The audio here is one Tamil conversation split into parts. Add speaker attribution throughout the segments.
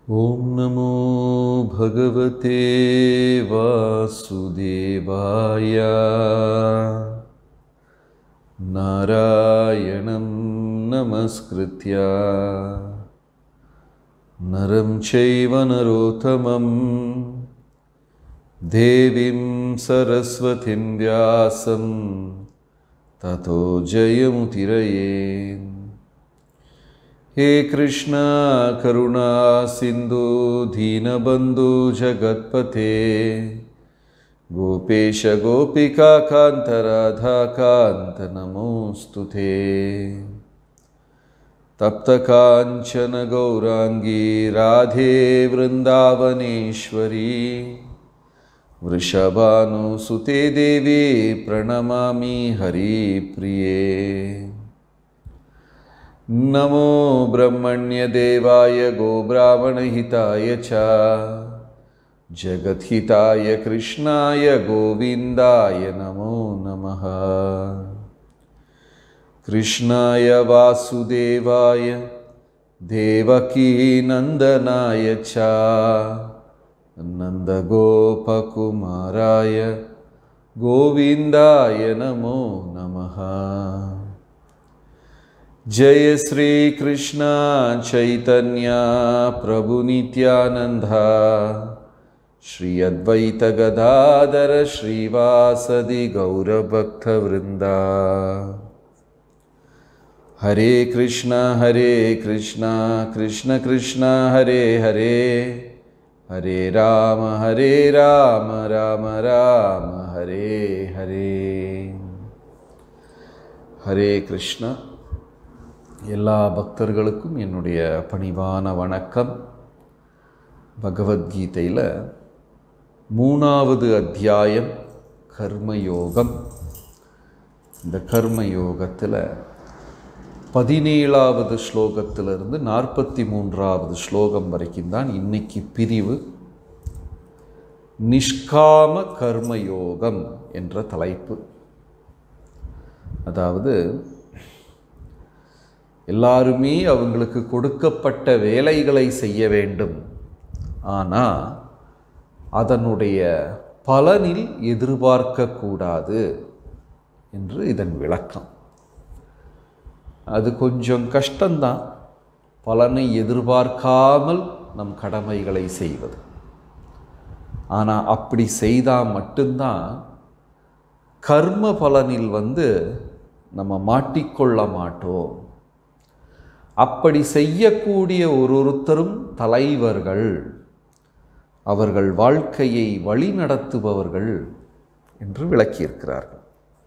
Speaker 1: ॐ नमो भगवते वासुदेवाय नारायणं नमस्कृत्य नरं चैव नरोत्तमं देवीं सरस्वतीं व्यासं ततो जयमुतिरये हे कृष्ण करुणा सिन्धु दीनबन्धु जगत्पते गोपेश गोपिकान्त नमोऽस्तु ते तप्तकाञ्चन गौराङ्गी राधे वृन्दावनेश्वरी वृषभानुसुते देवी प्रणमामि हरिप्रिये नमो ब्रह्मण्यदेवाय गोब्राह्मणहिताय च जगद्हिताय कृष्णाय गोविन्दाय नमो नमः कृष्णाय वासुदेवाय देवकीनन्दनाय च नन्दगोपकुमाराय गोविन्दाय नमो नमः जय श्री कृष्ण चैतन्य प्रभु नित्यानंद श्री अद्वैत गदाधर श्रीवासदि गौरभक्तवृंदा हरे कृष्ण हरे कृष्ण कृष्ण कृष्ण हरे हरे हरे राम हरे राम राम राम हरे हरे हरे कृष्ण எல்லா பக்தர்களுக்கும் என்னுடைய பணிவான வணக்கம் பகவத்கீதையில் மூணாவது அத்தியாயம் கர்மயோகம் இந்த கர்மயோகத்தில் பதினேழாவது ஸ்லோகத்திலிருந்து நாற்பத்தி மூன்றாவது ஸ்லோகம் வரைக்கும் தான் இன்னைக்கு பிரிவு நிஷ்காம கர்மயோகம் என்ற தலைப்பு அதாவது எல்லாருமே அவங்களுக்கு கொடுக்கப்பட்ட வேலைகளை செய்ய வேண்டும் ஆனால் அதனுடைய பலனில் எதிர்பார்க்கக்கூடாது என்று இதன் விளக்கம் அது கொஞ்சம் கஷ்டம்தான் பலனை எதிர்பார்க்காமல் நம் கடமைகளை செய்வது ஆனால் அப்படி செய்தால் மட்டும்தான் கர்ம பலனில் வந்து நம்ம மாட்டிக்கொள்ள மாட்டோம் அப்படி செய்யக்கூடிய ஒரு ஒருத்தரும் தலைவர்கள் அவர்கள் வாழ்க்கையை வழிநடத்துபவர்கள் என்று விளக்கியிருக்கிறார்கள்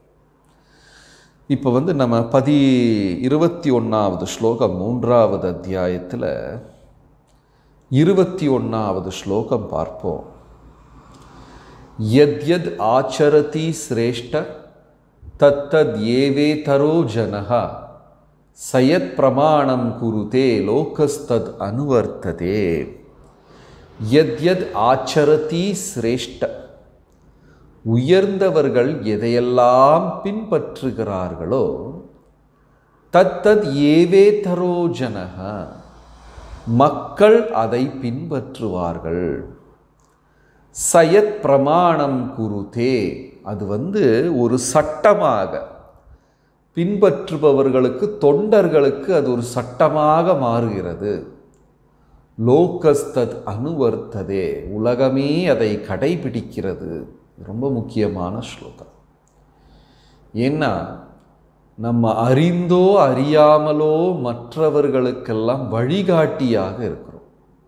Speaker 1: இப்போ வந்து நம்ம பதி இருபத்தி ஒன்றாவது ஸ்லோகம் மூன்றாவது அத்தியாயத்தில் இருபத்தி ஒன்றாவது ஸ்லோகம் பார்ப்போம் யத் ஆச்சரதி சிரேஷ்ட தத்தத் ஏவே தரோ ஜனகா சயத் பிரமாணம் குருதே லோகஸ்தத் அனுவர்த்ததே யத் ஆச்சரதி சிரேஷ்ட உயர்ந்தவர்கள் எதையெல்லாம் பின்பற்றுகிறார்களோ தத்தத் ஏவே தரோ ஜனக மக்கள் அதை பின்பற்றுவார்கள் சயத் பிரமாணம் குருதே அது வந்து ஒரு சட்டமாக பின்பற்றுபவர்களுக்கு தொண்டர்களுக்கு அது ஒரு சட்டமாக மாறுகிறது லோகஸ்தத் அனுவர்த்ததே உலகமே அதை கடைபிடிக்கிறது ரொம்ப முக்கியமான ஸ்லோகம் ஏன்னா நம்ம அறிந்தோ அறியாமலோ மற்றவர்களுக்கெல்லாம் வழிகாட்டியாக இருக்கிறோம்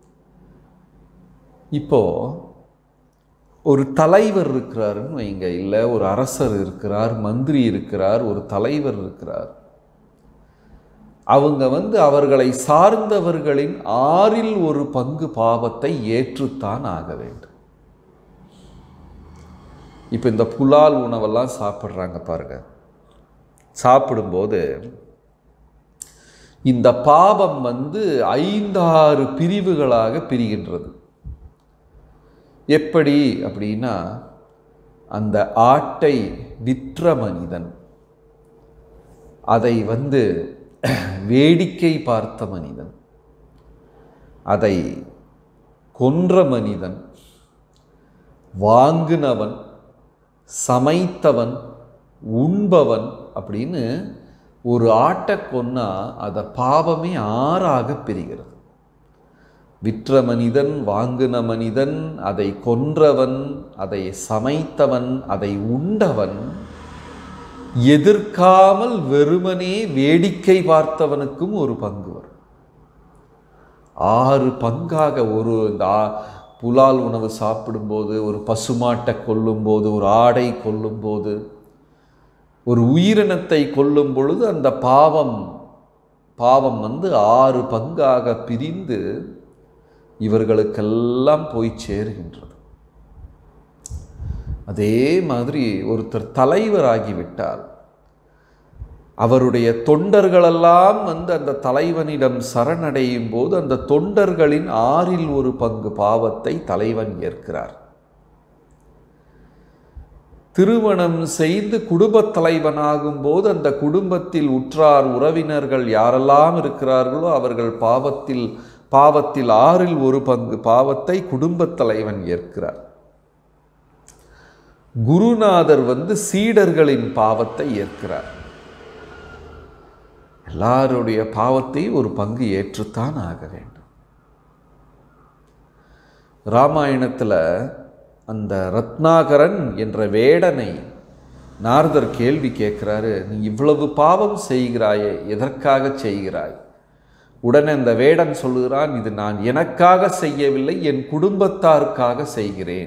Speaker 1: இப்போ ஒரு தலைவர் இருக்கிறாருன்னு வைங்க இல்லை ஒரு அரசர் இருக்கிறார் மந்திரி இருக்கிறார் ஒரு தலைவர் இருக்கிறார் அவங்க வந்து அவர்களை சார்ந்தவர்களின் ஆறில் ஒரு பங்கு பாவத்தை ஏற்றுத்தான் ஆக வேண்டும் இப்போ இந்த புலால் உணவெல்லாம் சாப்பிட்றாங்க பாருங்க சாப்பிடும்போது இந்த பாவம் வந்து ஐந்தாறு பிரிவுகளாக பிரிகின்றது எப்படி அப்படின்னா அந்த ஆட்டை விற்ற மனிதன் அதை வந்து வேடிக்கை பார்த்த மனிதன் அதை கொன்ற மனிதன் வாங்கினவன் சமைத்தவன் உண்பவன் அப்படின்னு ஒரு ஆட்டை கொன்னா அதை பாவமே ஆறாக பிரிகிறது விற்ற மனிதன் வாங்கின மனிதன் அதை கொன்றவன் அதை சமைத்தவன் அதை உண்டவன் எதிர்க்காமல் வெறுமனே வேடிக்கை பார்த்தவனுக்கும் ஒரு பங்கு வரும் ஆறு பங்காக ஒரு இந்த ஆ- புலால் உணவு சாப்பிடும்போது ஒரு பசுமாட்டை கொல்லும்போது ஒரு ஆடை கொல்லும்போது ஒரு உயிரினத்தை கொல்லும் பொழுது அந்த பாவம் பாவம் வந்து ஆறு பங்காக பிரிந்து இவர்களுக்கெல்லாம் போய் சேருகின்றது அதே மாதிரி ஒருத்தர் தலைவராகிவிட்டார் அவருடைய தொண்டர்களெல்லாம் வந்து அந்த தலைவனிடம் சரணடையும் போது அந்த தொண்டர்களின் ஆறில் ஒரு பங்கு பாவத்தை தலைவன் ஏற்கிறார் திருமணம் செய்து குடும்பத் தலைவனாகும் போது அந்த குடும்பத்தில் உற்றார் உறவினர்கள் யாரெல்லாம் இருக்கிறார்களோ அவர்கள் பாவத்தில் பாவத்தில் ஆறில் ஒரு பங்கு பாவத்தை குடும்பத் தலைவன் ஏற்கிறார் குருநாதர் வந்து சீடர்களின் பாவத்தை ஏற்கிறார் எல்லாருடைய பாவத்தை ஒரு பங்கு ஏற்றுத்தான் ஆக வேண்டும் ராமாயணத்தில் அந்த ரத்னாகரன் என்ற வேடனை நாரதர் கேள்வி கேட்குறாரு நீ இவ்வளவு பாவம் செய்கிறாயே எதற்காக செய்கிறாய் உடனே அந்த வேடன் சொல்லுகிறான் இது நான் எனக்காக செய்யவில்லை என் குடும்பத்தாருக்காக செய்கிறேன்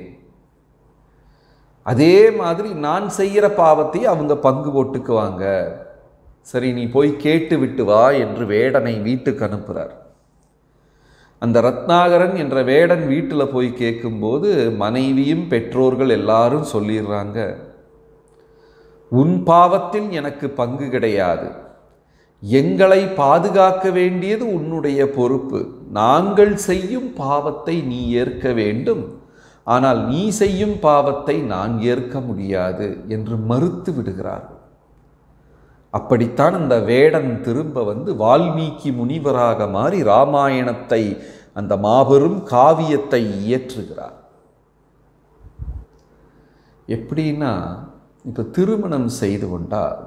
Speaker 1: அதே மாதிரி நான் செய்கிற பாவத்தை அவங்க பங்கு போட்டுக்குவாங்க சரி நீ போய் கேட்டு விட்டு வா என்று வேடனை வீட்டுக்கு அனுப்புகிறார் அந்த ரத்னாகரன் என்ற வேடன் வீட்டில் போய் கேட்கும்போது மனைவியும் பெற்றோர்கள் எல்லாரும் சொல்லிடுறாங்க உன் பாவத்தில் எனக்கு பங்கு கிடையாது எங்களை பாதுகாக்க வேண்டியது உன்னுடைய பொறுப்பு நாங்கள் செய்யும் பாவத்தை நீ ஏற்க வேண்டும் ஆனால் நீ செய்யும் பாவத்தை நான் ஏற்க முடியாது என்று மறுத்து விடுகிறார்கள் அப்படித்தான் அந்த வேடன் திரும்ப வந்து வால்மீகி முனிவராக மாறி ராமாயணத்தை அந்த மாபெரும் காவியத்தை இயற்றுகிறார் எப்படின்னா இப்போ திருமணம் செய்து கொண்டால்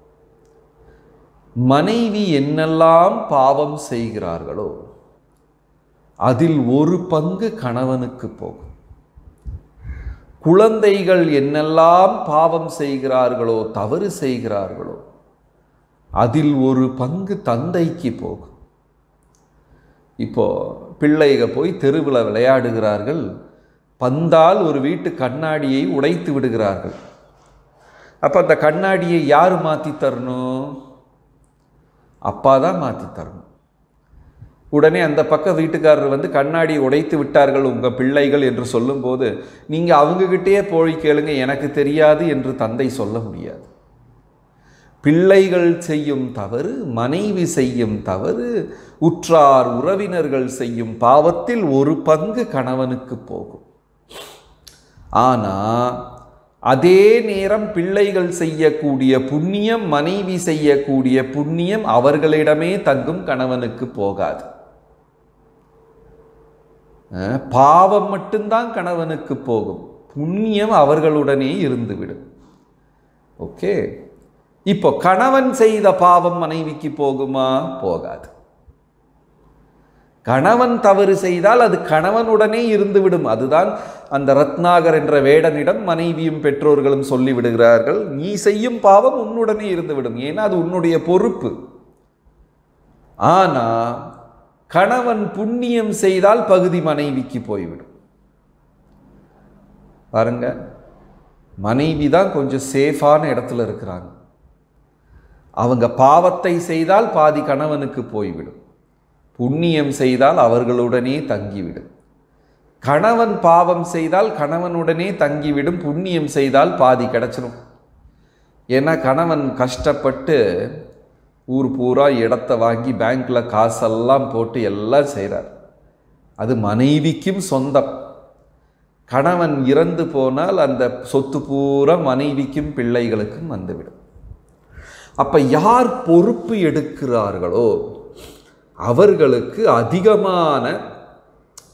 Speaker 1: மனைவி என்னெல்லாம் பாவம் செய்கிறார்களோ அதில் ஒரு பங்கு கணவனுக்கு போகும் குழந்தைகள் என்னெல்லாம் பாவம் செய்கிறார்களோ தவறு செய்கிறார்களோ அதில் ஒரு பங்கு தந்தைக்கு போகும் இப்போ பிள்ளைக போய் தெருவில் விளையாடுகிறார்கள் பந்தால் ஒரு வீட்டு கண்ணாடியை உடைத்து விடுகிறார்கள் அப்போ அந்த கண்ணாடியை யார் மாற்றி தரணும் அப்பா தான் மாற்றி தரணும் உடனே அந்த பக்க வீட்டுக்காரர் வந்து கண்ணாடி உடைத்து விட்டார்கள் உங்கள் பிள்ளைகள் என்று சொல்லும்போது நீங்கள் அவங்கக்கிட்டே போய் கேளுங்க எனக்கு தெரியாது என்று தந்தை சொல்ல முடியாது பிள்ளைகள் செய்யும் தவறு மனைவி செய்யும் தவறு உற்றார் உறவினர்கள் செய்யும் பாவத்தில் ஒரு பங்கு கணவனுக்கு போகும் ஆனால் அதே நேரம் பிள்ளைகள் செய்யக்கூடிய புண்ணியம் மனைவி செய்யக்கூடிய புண்ணியம் அவர்களிடமே தங்கும் கணவனுக்கு போகாது அஹ், பாவம் மட்டும்தான் கணவனுக்கு போகும் புண்ணியம் அவர்களுடனே இருந்துவிடும் ஓகே இப்போ கணவன் செய்த பாவம் மனைவிக்கு போகுமா போகாது கணவன் தவறு செய்தால் அது கணவனுடனே இருந்துவிடும் அதுதான் அந்த ரத்னாகர் என்ற வேடனிடம் மனைவியும் பெற்றோர்களும் சொல்லிவிடுகிறார்கள் நீ செய்யும் பாவம் உன்னுடனே இருந்துவிடும் ஏன்னா அது உன்னுடைய பொறுப்பு ஆனா கணவன் புண்ணியம் செய்தால் பகுதி மனைவிக்கு போய்விடும் பாருங்க மனைவி தான் கொஞ்சம் சேஃபான இடத்துல இருக்கிறாங்க அவங்க பாவத்தை செய்தால் பாதி கணவனுக்கு போய்விடும் புண்ணியம் செய்தால் அவர்களுடனே தங்கிவிடும் கணவன் பாவம் செய்தால் கணவனுடனே தங்கிவிடும் புண்ணியம் செய்தால் பாதி கிடச்சிரும் ஏன்னா கணவன் கஷ்டப்பட்டு ஊர் பூரா இடத்த வாங்கி பேங்க்கில் காசெல்லாம் போட்டு எல்லாம் செய்கிறார் அது மனைவிக்கும் சொந்தம் கணவன் இறந்து போனால் அந்த சொத்து பூரா மனைவிக்கும் பிள்ளைகளுக்கும் வந்துவிடும் அப்ப யார் பொறுப்பு எடுக்கிறார்களோ அவர்களுக்கு அதிகமான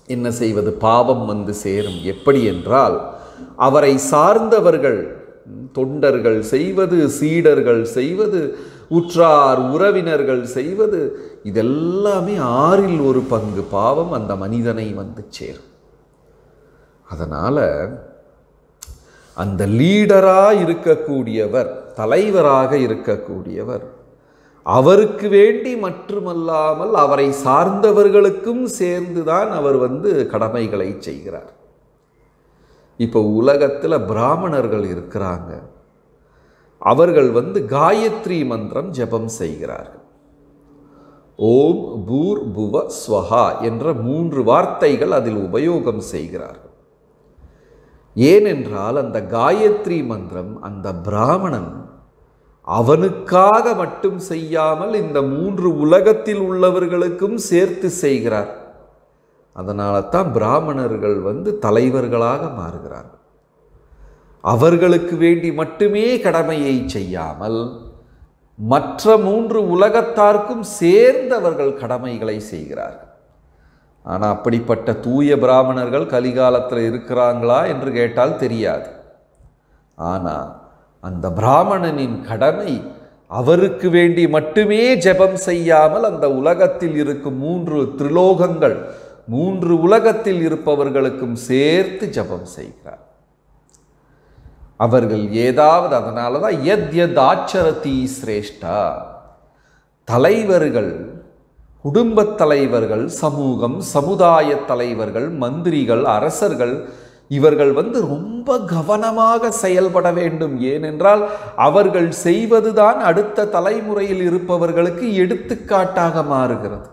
Speaker 1: என்ன செய்வது பாவம் வந்து சேரும் எப்படி என்றால் அவரை சார்ந்தவர்கள் தொண்டர்கள் செய்வது சீடர்கள் செய்வது உற்றார் உறவினர்கள் செய்வது இதெல்லாமே ஆறில் ஒரு பங்கு பாவம் அந்த மனிதனை வந்து சேரும் அதனால் அந்த லீடராக இருக்கக்கூடியவர் தலைவராக இருக்கக்கூடியவர் அவருக்கு வேண்டி மட்டுமல்லாமல் அவரை சார்ந்தவர்களுக்கும் சேர்ந்துதான் அவர் வந்து கடமைகளை செய்கிறார் இப்போ உலகத்தில் பிராமணர்கள் இருக்கிறாங்க அவர்கள் வந்து காயத்ரி மந்திரம் ஜெபம் செய்கிறார்கள் ஓம் பூர் புவ ஸ்வஹா என்ற மூன்று வார்த்தைகள் அதில் உபயோகம் செய்கிறார்கள் ஏனென்றால் அந்த காயத்ரி மந்திரம் அந்த பிராமணன் அவனுக்காக மட்டும் செய்யாமல் இந்த மூன்று உலகத்தில் உள்ளவர்களுக்கும் சேர்த்து செய்கிறார் அதனால தான் பிராமணர்கள் வந்து தலைவர்களாக மாறுகிறார்கள் அவர்களுக்கு வேண்டி மட்டுமே கடமையை செய்யாமல் மற்ற மூன்று உலகத்தார்க்கும் சேர்ந்து அவர்கள் கடமைகளை செய்கிறார்கள் ஆனால் அப்படிப்பட்ட தூய பிராமணர்கள் கலிகாலத்தில் இருக்கிறாங்களா என்று கேட்டால் தெரியாது ஆனால் அந்த பிராமணனின் கடமை அவருக்கு வேண்டி மட்டுமே ஜெபம் செய்யாமல் அந்த உலகத்தில் இருக்கும் மூன்று திரிலோகங்கள் மூன்று உலகத்தில் இருப்பவர்களுக்கும் சேர்த்து ஜெபம் செய்கிறார் அவர்கள் ஏதாவது அதனால தான் எத் எத் ஆச்சரதி சிரேஷ்டா தலைவர்கள் குடும்பத் தலைவர்கள் சமூகம் சமுதாய தலைவர்கள் மந்திரிகள் அரசர்கள் இவர்கள் வந்து ரொம்ப கவனமாக செயல்பட வேண்டும் ஏனென்றால் அவர்கள் செய்வதுதான் அடுத்த தலைமுறையில் இருப்பவர்களுக்கு எடுத்துக்காட்டாக மாறுகிறது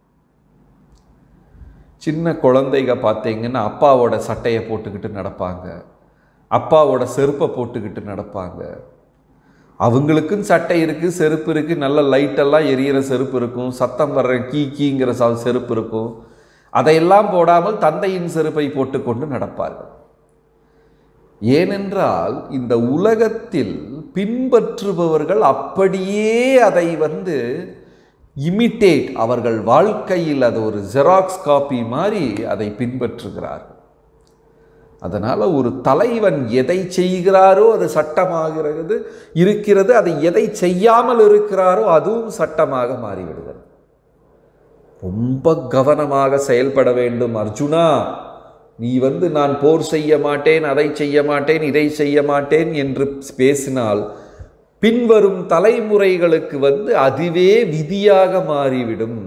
Speaker 1: சின்ன குழந்தைங்க பார்த்தீங்கன்னா அப்பாவோட சட்டையை போட்டுக்கிட்டு நடப்பாங்க அப்பாவோட செருப்பை போட்டுக்கிட்டு நடப்பாங்க அவங்களுக்கும் சட்டை இருக்குது செருப்பு இருக்குது நல்ல லைட்டெல்லாம் எரியிற செருப்பு இருக்கும் சத்தம் வர்ற கீ கீங்கிற ச செருப்பு இருக்கும் அதையெல்லாம் போடாமல் தந்தையின் செருப்பை போட்டுக்கொண்டு நடப்பார்கள் ஏனென்றால் இந்த உலகத்தில் பின்பற்றுபவர்கள் அப்படியே அதை வந்து இமிட்டேட் அவர்கள் வாழ்க்கையில் அது ஒரு ஜெராக்ஸ் காப்பி மாதிரி அதை பின்பற்றுகிறார்கள் அதனால் ஒரு தலைவன் எதை செய்கிறாரோ அது சட்டமாகிறது இருக்கிறது அதை எதை செய்யாமல் இருக்கிறாரோ அதுவும் சட்டமாக மாறிவிடுகிறது ரொம்ப கவனமாக செயல்பட வேண்டும் அர்ஜுனா நீ வந்து நான் போர் செய்ய மாட்டேன் அதை செய்ய மாட்டேன் இதை செய்ய மாட்டேன் என்று பேசினால் பின்வரும் தலைமுறைகளுக்கு வந்து அதுவே விதியாக மாறிவிடும்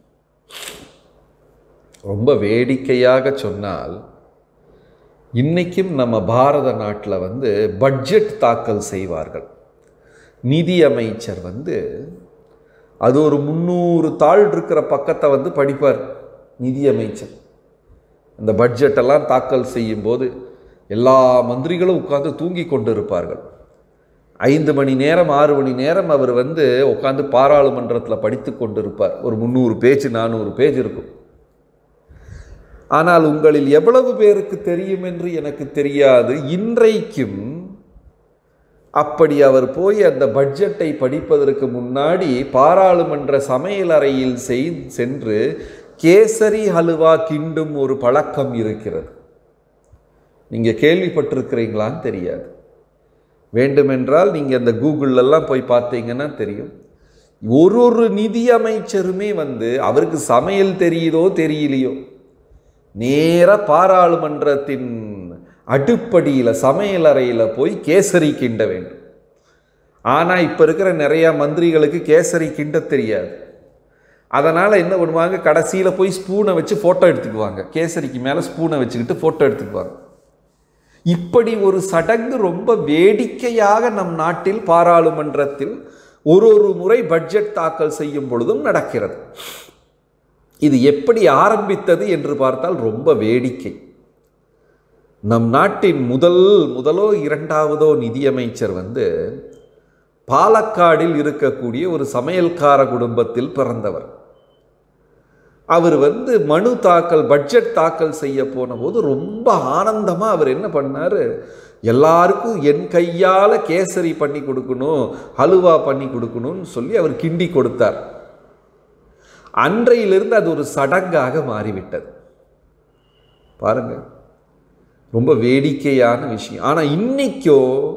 Speaker 1: ரொம்ப வேடிக்கையாக சொன்னால் இன்னைக்கும் நம்ம பாரத நாட்டில் வந்து பட்ஜெட் தாக்கல் செய்வார்கள் நிதி அமைச்சர் வந்து அது ஒரு முந்நூறு தாள் இருக்கிற பக்கத்தை வந்து படிப்பார் நிதி அமைச்சர் இந்த பட்ஜெட்டெல்லாம் தாக்கல் செய்யும்போது எல்லா மந்திரிகளும் உட்கார்ந்து தூங்கி கொண்டு இருப்பார்கள் ஐந்து மணி நேரம் ஆறு மணி நேரம் அவர் வந்து உட்காந்து பாராளுமன்றத்தில் படித்து கொண்டிருப்பார் ஒரு முந்நூறு பேஜ் நானூறு பேஜ் இருக்கும் ஆனால் உங்களில் எவ்வளவு பேருக்கு தெரியும் என்று எனக்கு தெரியாது இன்றைக்கும் அப்படி அவர் போய் அந்த பட்ஜெட்டை படிப்பதற்கு முன்னாடி பாராளுமன்ற சமையலறையில் செய் சென்று கேசரி ஹலுவா கிண்டும் ஒரு பழக்கம் இருக்கிறது நீங்கள் கேள்விப்பட்டிருக்கிறீங்களான்னு தெரியாது வேண்டுமென்றால் நீங்கள் அந்த கூகுளெல்லாம் போய் பார்த்தீங்கன்னா தெரியும் ஒரு ஒரு நிதியமைச்சருமே வந்து அவருக்கு சமையல் தெரியுதோ தெரியலையோ நேர பாராளுமன்றத்தின் அடுப்படியில் சமையலறையில் போய் கேசரி கிண்ட வேண்டும் ஆனால் இப்போ இருக்கிற நிறையா மந்திரிகளுக்கு கேசரி கிண்ட தெரியாது அதனால் என்ன பண்ணுவாங்க கடைசியில் போய் ஸ்பூனை வச்சு ஃபோட்டோ எடுத்துக்குவாங்க கேசரிக்கு மேலே ஸ்பூனை வச்சுக்கிட்டு ஃபோட்டோ எடுத்துக்குவாங்க இப்படி ஒரு சடங்கு ரொம்ப வேடிக்கையாக நம் நாட்டில் பாராளுமன்றத்தில் ஒரு ஒரு முறை பட்ஜெட் தாக்கல் செய்யும் பொழுதும் நடக்கிறது இது எப்படி ஆரம்பித்தது என்று பார்த்தால் ரொம்ப வேடிக்கை நம் நாட்டின் முதல் முதலோ இரண்டாவதோ நிதியமைச்சர் வந்து பாலக்காடில் இருக்கக்கூடிய ஒரு சமையல்கார குடும்பத்தில் பிறந்தவர் அவர் வந்து மனு தாக்கல் பட்ஜெட் தாக்கல் செய்ய போன போது ரொம்ப ஆனந்தமாக அவர் என்ன பண்ணார் எல்லாருக்கும் என் கையால் கேசரி பண்ணி கொடுக்கணும் ஹலுவா பண்ணி கொடுக்கணும்னு சொல்லி அவர் கிண்டி கொடுத்தார் அன்றையிலிருந்து அது ஒரு சடங்காக மாறிவிட்டது பாருங்க ரொம்ப வேடிக்கையான விஷயம் ஆனால் இன்னைக்கோ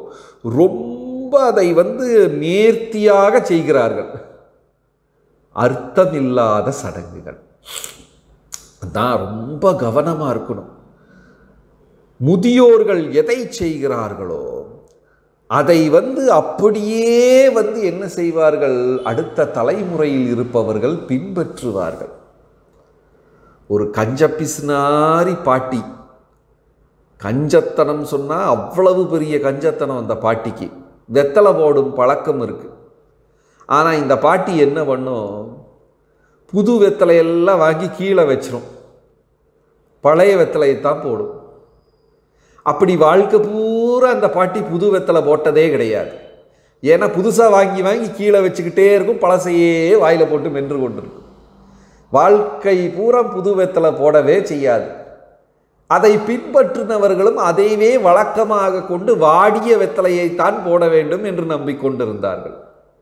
Speaker 1: ரொம்ப அதை வந்து நேர்த்தியாக செய்கிறார்கள் அர்த்தமில்லாத சடங்குகள் தான் ரொம்ப கவனமாக இருக்கணும் முதியோர்கள் எதை செய்கிறார்களோ அதை வந்து அப்படியே வந்து என்ன செய்வார்கள் அடுத்த தலைமுறையில் இருப்பவர்கள் பின்பற்றுவார்கள் ஒரு கஞ்ச பிசுனாரி பாட்டி கஞ்சத்தனம் சொன்னால் அவ்வளவு பெரிய கஞ்சத்தனம் அந்த பாட்டிக்கு வெத்தலை போடும் பழக்கம் இருக்குது ஆனால் இந்த பாட்டி என்ன பண்ணும் புது வெத்தலையெல்லாம் வாங்கி கீழே வச்சிரும் பழைய வெத்தலையை தான் போடும் அப்படி வாழ்க்கை பூரா அந்த பாட்டி புது வெத்தலை போட்டதே கிடையாது ஏன்னா புதுசாக வாங்கி வாங்கி கீழே வச்சுக்கிட்டே இருக்கும் பழசையே வாயில் போட்டு மென்று கொண்டிருக்கும் வாழ்க்கை பூரா புது வெத்தலை போடவே செய்யாது அதை பின்பற்றினவர்களும் அதைவே வழக்கமாக கொண்டு வாடிய வெத்தலையைத்தான் போட வேண்டும் என்று நம்பிக்கொண்டிருந்தார்கள்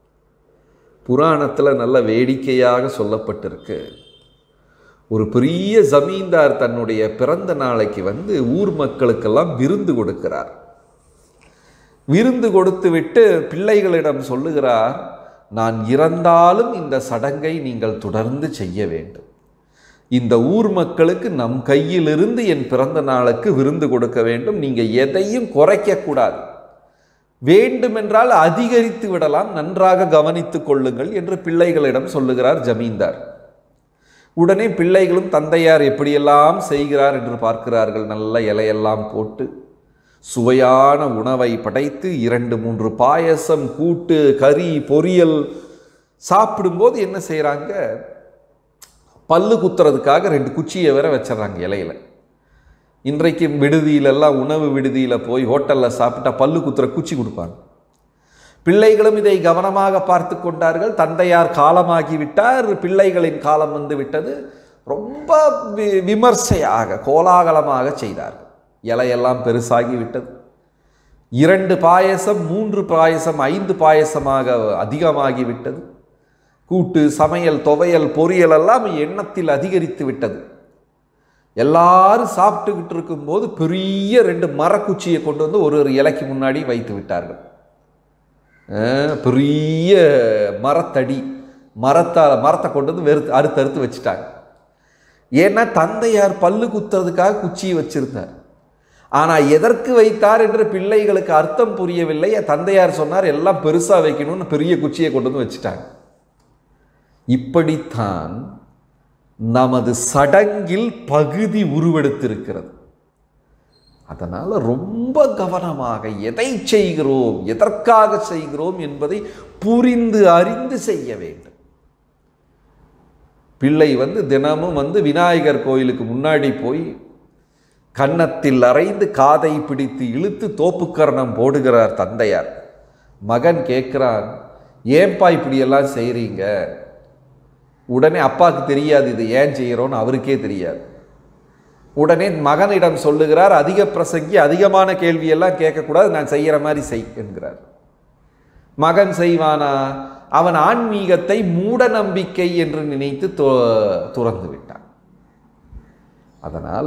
Speaker 1: புராணத்தில் நல்ல வேடிக்கையாக சொல்லப்பட்டிருக்கு ஒரு பெரிய ஜமீன்தார் தன்னுடைய பிறந்த நாளைக்கு வந்து ஊர் மக்களுக்கெல்லாம் விருந்து கொடுக்கிறார் விருந்து கொடுத்து விட்டு பிள்ளைகளிடம் சொல்லுகிறார் நான் இறந்தாலும் இந்த சடங்கை நீங்கள் தொடர்ந்து செய்ய வேண்டும் இந்த ஊர் மக்களுக்கு நம் கையிலிருந்து என் பிறந்த நாளுக்கு விருந்து கொடுக்க வேண்டும் நீங்கள் எதையும் குறைக்கக்கூடாது வேண்டுமென்றால் அதிகரித்து விடலாம் நன்றாக கவனித்துக் கொள்ளுங்கள் என்று பிள்ளைகளிடம் சொல்லுகிறார் ஜமீன்தார் உடனே பிள்ளைகளும் தந்தையார் எப்படியெல்லாம் செய்கிறார் என்று பார்க்கிறார்கள் நல்ல இலையெல்லாம் போட்டு சுவையான உணவை படைத்து இரண்டு மூன்று பாயசம் கூட்டு கறி பொரியல் சாப்பிடும்போது என்ன செய்கிறாங்க பல்லு குத்துறதுக்காக ரெண்டு குச்சியை வேற வச்சிடறாங்க இலையில இன்றைக்கு விடுதியிலெல்லாம் உணவு விடுதியில் போய் ஹோட்டலில் சாப்பிட்டா பல்லு குத்துற குச்சி கொடுப்பாங்க பிள்ளைகளும் இதை கவனமாக பார்த்து கொண்டார்கள் தந்தையார் காலமாகி விட்டார் பிள்ளைகளின் காலம் வந்து விட்டது ரொம்ப வி- விமர்சையாக கோலாகலமாக செய்தார்கள் இலையெல்லாம் பெருசாகி விட்டது இரண்டு பாயசம் மூன்று பாயசம் ஐந்து பாயசமாக அதிகமாகி விட்டது கூட்டு சமையல் துவையல் பொரியல் எல்லாம் எண்ணத்தில் அதிகரித்து விட்டது எல்லாரும் சாப்பிட்டுக்கிட்டு இருக்கும்போது பெரிய ரெண்டு மரக்குச்சியை கொண்டு வந்து ஒரு ஒரு இலைக்கு முன்னாடி வைத்து விட்டார்கள் அஹ், பெரிய மரத்தடி மரத்தால் மரத்தை கொண்டு வந்து வெறுத்து அறுத்து அறுத்து வச்சுட்டாங்க ஏன்னா தந்தையார் பல்லு குத்துறதுக்காக குச்சியை வச்சிருந்தார் ஆனால் எதற்கு வைத்தார் என்று பிள்ளைகளுக்கு அர்த்தம் புரியவில்லை தந்தையார் சொன்னார் எல்லாம் பெருசாக வைக்கணும்னு பெரிய குச்சியை கொண்டு வந்து வச்சுட்டாங்க இப்படித்தான் நமது சடங்கில் பகுதி உருவெடுத்திருக்கிறது அதனால் ரொம்ப கவனமாக எதை செய்கிறோம் எதற்காக செய்கிறோம் என்பதை புரிந்து அறிந்து செய்ய வேண்டும் பிள்ளை வந்து தினமும் வந்து விநாயகர் கோயிலுக்கு முன்னாடி போய் கன்னத்தில் அரைந்து காதை பிடித்து இழுத்து தோப்புக்கரணம் போடுகிறார் தந்தையார் மகன் கேட்கிறான் ஏன்பா இப்படியெல்லாம் செய்கிறீங்க உடனே அப்பாவுக்கு தெரியாது இது ஏன் செய்கிறோன்னு அவருக்கே தெரியாது உடனே மகனிடம் சொல்லுகிறார் அதிக பிரசங்கி அதிகமான கேள்வியெல்லாம் கேட்கக்கூடாது நான் செய்கிற மாதிரி செய் என்கிறார் மகன் செய்வானா அவன் ஆன்மீகத்தை மூட நம்பிக்கை என்று நினைத்து து- துறந்து விட்டான் அதனால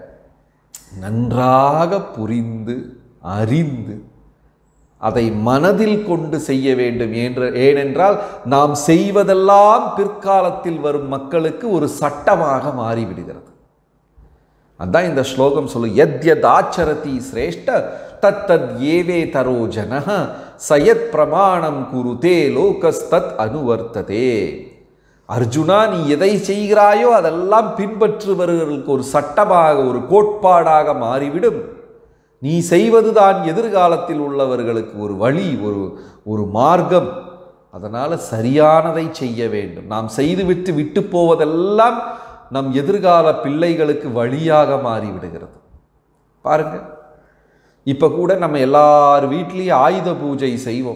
Speaker 1: நன்றாக புரிந்து அறிந்து அதை மனதில் கொண்டு செய்ய வேண்டும் என்று ஏனென்றால் நாம் செய்வதெல்லாம் பிற்காலத்தில் வரும் மக்களுக்கு ஒரு சட்டமாக மாறிவிடுகிறது அதான் இந்த ஸ்லோகம் சொல்லு எத் எத் ஆச்சரதி சிரேஷ்ட தத் தத் ஏவே தரோ ஜனஹ சயத் பிரமாணம் குருதே லோகஸ்தத் அனுவர்த்ததே அர்ஜுனா நீ எதை செய்கிறாயோ அதெல்லாம் பின்பற்றுபவர்களுக்கு ஒரு சட்டமாக ஒரு கோட்பாடாக மாறிவிடும் நீ செய்வதுதான் எதிர்காலத்தில் உள்ளவர்களுக்கு ஒரு வழி ஒரு ஒரு மார்க்கம் அதனால் சரியானதை செய்ய வேண்டும் நாம் செய்துவிட்டு விட்டு போவதெல்லாம் நம் எதிர்கால பிள்ளைகளுக்கு வழியாக மாறிவிடுகிறது பாருங்க இப்போ கூட நம்ம எல்லார் வீட்லேயும் ஆயுத பூஜை செய்வோம்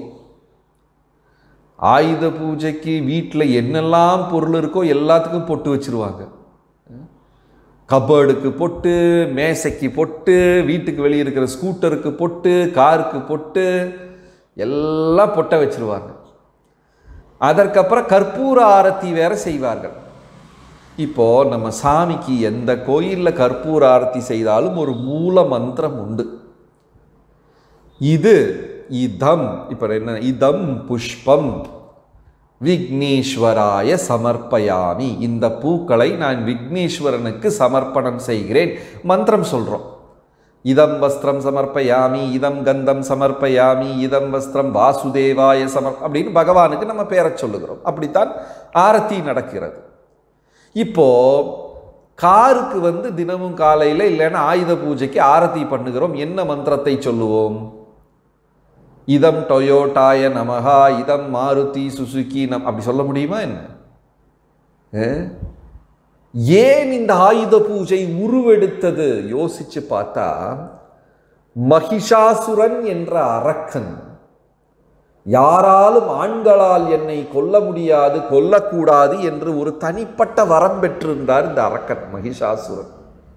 Speaker 1: ஆயுத பூஜைக்கு வீட்டில் என்னெல்லாம் பொருள் இருக்கோ எல்லாத்துக்கும் பொட்டு வச்சிருவாங்க கபோர்டுக்கு பொட்டு மேசைக்கு பொட்டு வீட்டுக்கு வெளியே இருக்கிற ஸ்கூட்டருக்கு பொட்டு காருக்கு பொட்டு எல்லாம் பொட்டை வச்சிருவாங்க அதற்கப்புறம் கற்பூர ஆரத்தி வேற செய்வார்கள் இப்போ நம்ம சாமிக்கு எந்த கோயிலில் கற்பூர ஆரத்தி செய்தாலும் ஒரு மூல மந்திரம் உண்டு இது இதம் இப்போ என்ன இதம் புஷ்பம் விக்னேஸ்வராய சமர்ப்பயாமி இந்த பூக்களை நான் விக்னேஸ்வரனுக்கு சமர்ப்பணம் செய்கிறேன் மந்திரம் சொல்கிறோம் இதம் வஸ்திரம் சமர்ப்பயாமி இதம் கந்தம் சமர்ப்பயாமி இதம் வஸ்திரம் வாசுதேவாய சமர் அப்படின்னு பகவானுக்கு நம்ம பேரச் சொல்லுகிறோம் அப்படித்தான் ஆரத்தி நடக்கிறது இப்போ காருக்கு வந்து தினமும் காலையில் இல்லைன்னா ஆயுத பூஜைக்கு ஆரத்தி பண்ணுகிறோம் என்ன மந்திரத்தை சொல்லுவோம் இதம் டொயோட்டாய நமகா இதம் மாருதி சுசுகி நம் அப்படி சொல்ல முடியுமா என்ன ஏ? ஏன் இந்த ஆயுத பூஜை உருவெடுத்தது யோசிச்சு பார்த்தா மகிஷாசுரன் என்ற அரக்கன் யாராலும் ஆண்களால் என்னை கொல்ல முடியாது கொல்லக்கூடாது என்று ஒரு தனிப்பட்ட வரம் பெற்றிருந்தார் இந்த அரக்கன் மகிஷாசுரன்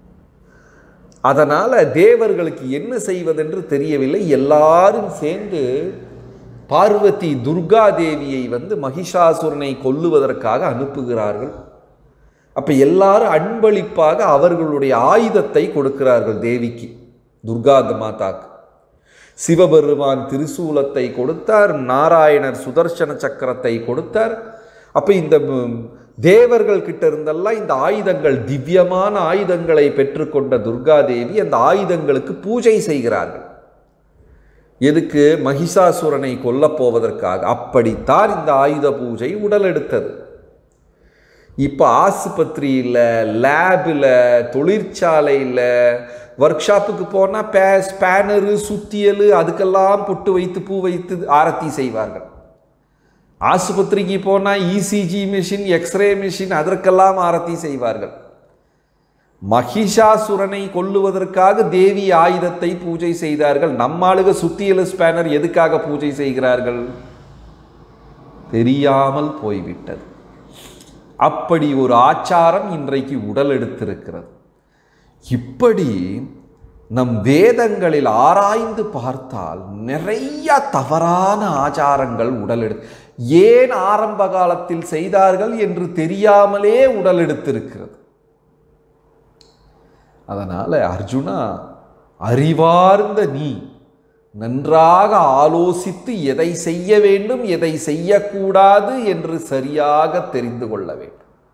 Speaker 1: அதனால தேவர்களுக்கு என்ன செய்வதென்று தெரியவில்லை எல்லாரும் சேர்ந்து பார்வதி துர்கா தேவியை வந்து மகிஷாசுரனை கொல்லுவதற்காக அனுப்புகிறார்கள் அப்ப எல்லாரும் அன்பளிப்பாக அவர்களுடைய ஆயுதத்தை கொடுக்கிறார்கள் தேவிக்கு துர்கா மாதாக்கு சிவபெருமான் திரிசூலத்தை கொடுத்தார் நாராயணர் சுதர்சன சக்கரத்தை கொடுத்தார் அப்ப இந்த ம், தேவர்கள் கிட்ட இருந்தெல்லாம் இந்த ஆயுதங்கள் திவ்யமான ஆயுதங்களை பெற்றுக்கொண்ட துர்காதேவி அந்த ஆயுதங்களுக்கு பூஜை செய்கிறார்கள் எதுக்கு மகிஷாசுரனை கொல்லப் போவதற்காக அப்படித்தான் இந்த ஆயுத பூஜை உடலெடுத்தது இப்போ ஆஸ்பத்திரியில் லேபில் தொழிற்சாலையில் ஒர்க் ஷாப்புக்கு போனால் பே ஸ்பேனரு சுத்தியல் அதுக்கெல்லாம் பொட்டு வைத்து பூ வைத்து ஆரத்தி செய்வார்கள் ஆஸ்பத்திரிக்கு போனால் இசிஜி மிஷின் எக்ஸ்ரே மிஷின் அதற்கெல்லாம் ஆரத்தி செய்வார்கள் மகிஷாசுரனை கொல்லுவதற்காக தேவி ஆயுதத்தை பூஜை செய்தார்கள் நம்மாளுக சுத்தியல் ஸ்பேனர் எதுக்காக பூஜை செய்கிறார்கள் தெரியாமல் போய்விட்டது அப்படி ஒரு ஆச்சாரம் இன்றைக்கு உடல் எடுத்திருக்கிறது இப்படி நம் வேதங்களில் ஆராய்ந்து பார்த்தால் நிறைய தவறான ஆச்சாரங்கள் உடல் எடுத்து ஏன் ஆரம்ப காலத்தில் செய்தார்கள் என்று தெரியாமலே உடல் எடுத்திருக்கிறது அதனால அர்ஜுனா அறிவார்ந்த நீ நன்றாக ஆலோசித்து எதை செய்ய வேண்டும் எதை செய்யக்கூடாது என்று சரியாக தெரிந்து கொள்ள வேண்டும்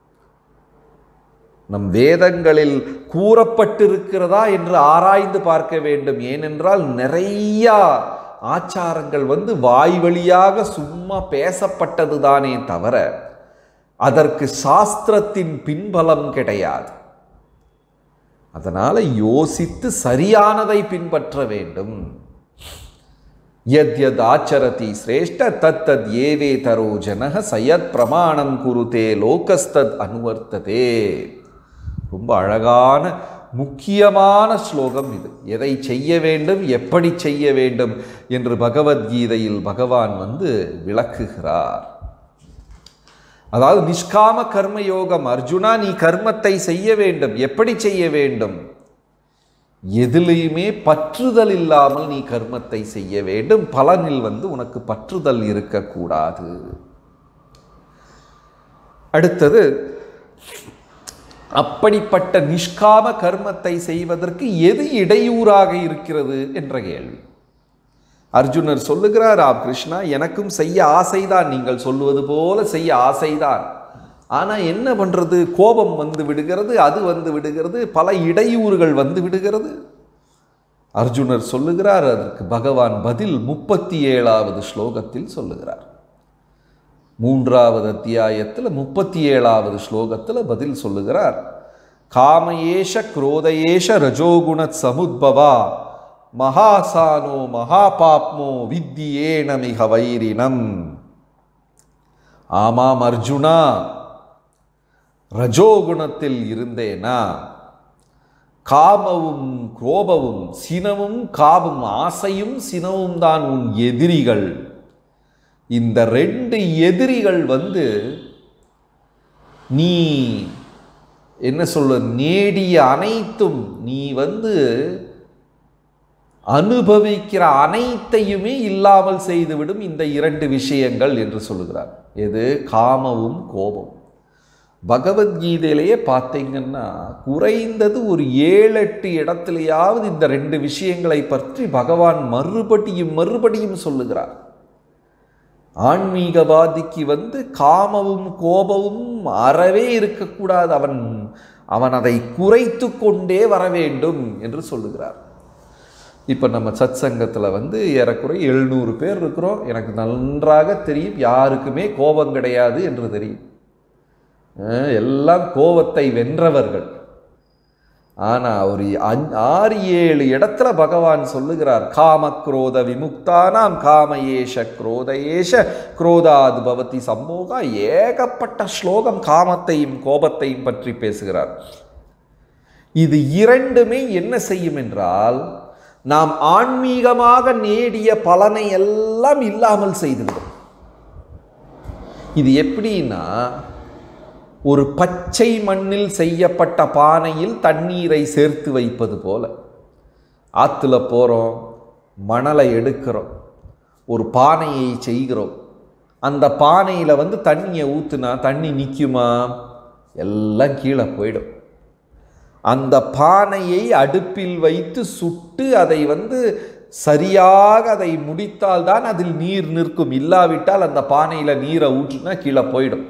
Speaker 1: நம் வேதங்களில் கூறப்பட்டிருக்கிறதா என்று ஆராய்ந்து பார்க்க வேண்டும் ஏனென்றால் நிறைய ஆச்சாரங்கள் வந்து வாய் வழியாக சும்மா பேசப்பட்டது தானே தவிர அதற்கு சாஸ்திரத்தின் பின்பலம் கிடையாது அதனால யோசித்து சரியானதை பின்பற்ற வேண்டும் யத் ஆச்சரதி சிரேஷ்ட தத் தத் ஏவே தரோ ஜனக சயத் பிரமாணம் குருதே லோகஸ்தத் அனுவர்த்ததே ரொம்ப அழகான முக்கியமான ஸ்லோகம் இது எதை செய்ய வேண்டும் எப்படி செய்ய வேண்டும் என்று பகவத்கீதையில் பகவான் வந்து விளக்குகிறார் அதாவது நிஷ்காம கர்ம யோகம் அர்ஜுனா நீ கர்மத்தை செய்ய வேண்டும் எப்படி செய்ய வேண்டும் எதிலையுமே பற்றுதல் இல்லாமல் நீ கர்மத்தை செய்ய வேண்டும் பலனில் வந்து உனக்கு பற்றுதல் இருக்கக்கூடாது அடுத்தது அப்படிப்பட்ட நிஷ்காம கர்மத்தை செய்வதற்கு எது இடையூறாக இருக்கிறது என்ற கேள்வி அர்ஜுனர் சொல்லுகிறார் ஆ கிருஷ்ணா எனக்கும் செய்ய ஆசைதான் நீங்கள் சொல்லுவது போல செய்ய ஆசைதான் ஆனால் என்ன பண்ணுறது கோபம் வந்து விடுகிறது அது வந்து விடுகிறது பல இடையூறுகள் வந்து விடுகிறது அர்ஜுனர் சொல்லுகிறார் அதற்கு பகவான் பதில் முப்பத்தி ஏழாவது ஸ்லோகத்தில் சொல்லுகிறார் மூன்றாவது அத்தியாயத்தில் முப்பத்தி ஏழாவது ஸ்லோகத்தில் பதில் சொல்லுகிறார் காமயேஷ குரோதயேஷ ரஜோகுண சமுத்பவா மகாசானோ மகாபாப்மோ வித்தியேன மிக வைரினம் ஆமாம் அர்ஜுனா ரஜோகுணத்தில் இருந்தேனா காமவும் கோபமும் சினமும் காவும் ஆசையும் சினமும் தான் உன் எதிரிகள் இந்த ரெண்டு எதிரிகள் வந்து நீ என்ன சொல்ல நேடிய அனைத்தும் நீ வந்து அனுபவிக்கிற அனைத்தையுமே இல்லாமல் செய்துவிடும் இந்த இரண்டு விஷயங்கள் என்று சொல்லுகிறார் எது காமமும் கோபம் பகவத்கீதையிலேயே பார்த்தீங்கன்னா குறைந்தது ஒரு ஏழு எட்டு இடத்துலையாவது இந்த ரெண்டு விஷயங்களை பற்றி பகவான் மறுபடியும் மறுபடியும் சொல்லுகிறார் ஆன்மீகவாதிக்கு வந்து காமமும் கோபமும் அறவே இருக்கக்கூடாது அவன் அவன் அதை குறைத்து கொண்டே வர வேண்டும் என்று சொல்லுகிறார் இப்போ நம்ம சத் சங்கத்தில் வந்து ஏறக்குறைய எழுநூறு பேர் இருக்கிறோம் எனக்கு நன்றாக தெரியும் யாருக்குமே கோபம் கிடையாது என்று தெரியும் அஹ் எல்லாம் கோபத்தை வென்றவர்கள் ஆனால் ஒரு அஞ்- ஆறு ஏழு இடத்துல பகவான் சொல்லுகிறார் காம குரோத விமுக்தானாம் காம ஏஷ குரோத ஏஷ குரோதாத் பவதி சம்போகா ஏகப்பட்ட ஸ்லோகம் காமத்தையும் கோபத்தையும் பற்றி பேசுகிறார் இது இரண்டுமே என்ன செய்யும் என்றால் நாம் ஆன்மீகமாக நேடிய பலனை எல்லாம் இல்லாமல் செய்துவிடும் இது எப்படின்னா ஒரு பச்சை மண்ணில் செய்யப்பட்ட பானையில் தண்ணீரை சேர்த்து வைப்பது போல ஆற்றுல போகிறோம் மணலை எடுக்கிறோம் ஒரு பானையை செய்கிறோம் அந்த பானையில் வந்து தண்ணியை ஊற்றுனா தண்ணி நிற்குமா எல்லாம் கீழே போயிடும் அந்த பானையை அடுப்பில் வைத்து சுட்டு அதை வந்து சரியாக அதை முடித்தால்தான் அதில் நீர் நிற்கும் இல்லாவிட்டால் அந்த பானையில் நீரை ஊற்றுனா கீழே போயிடும்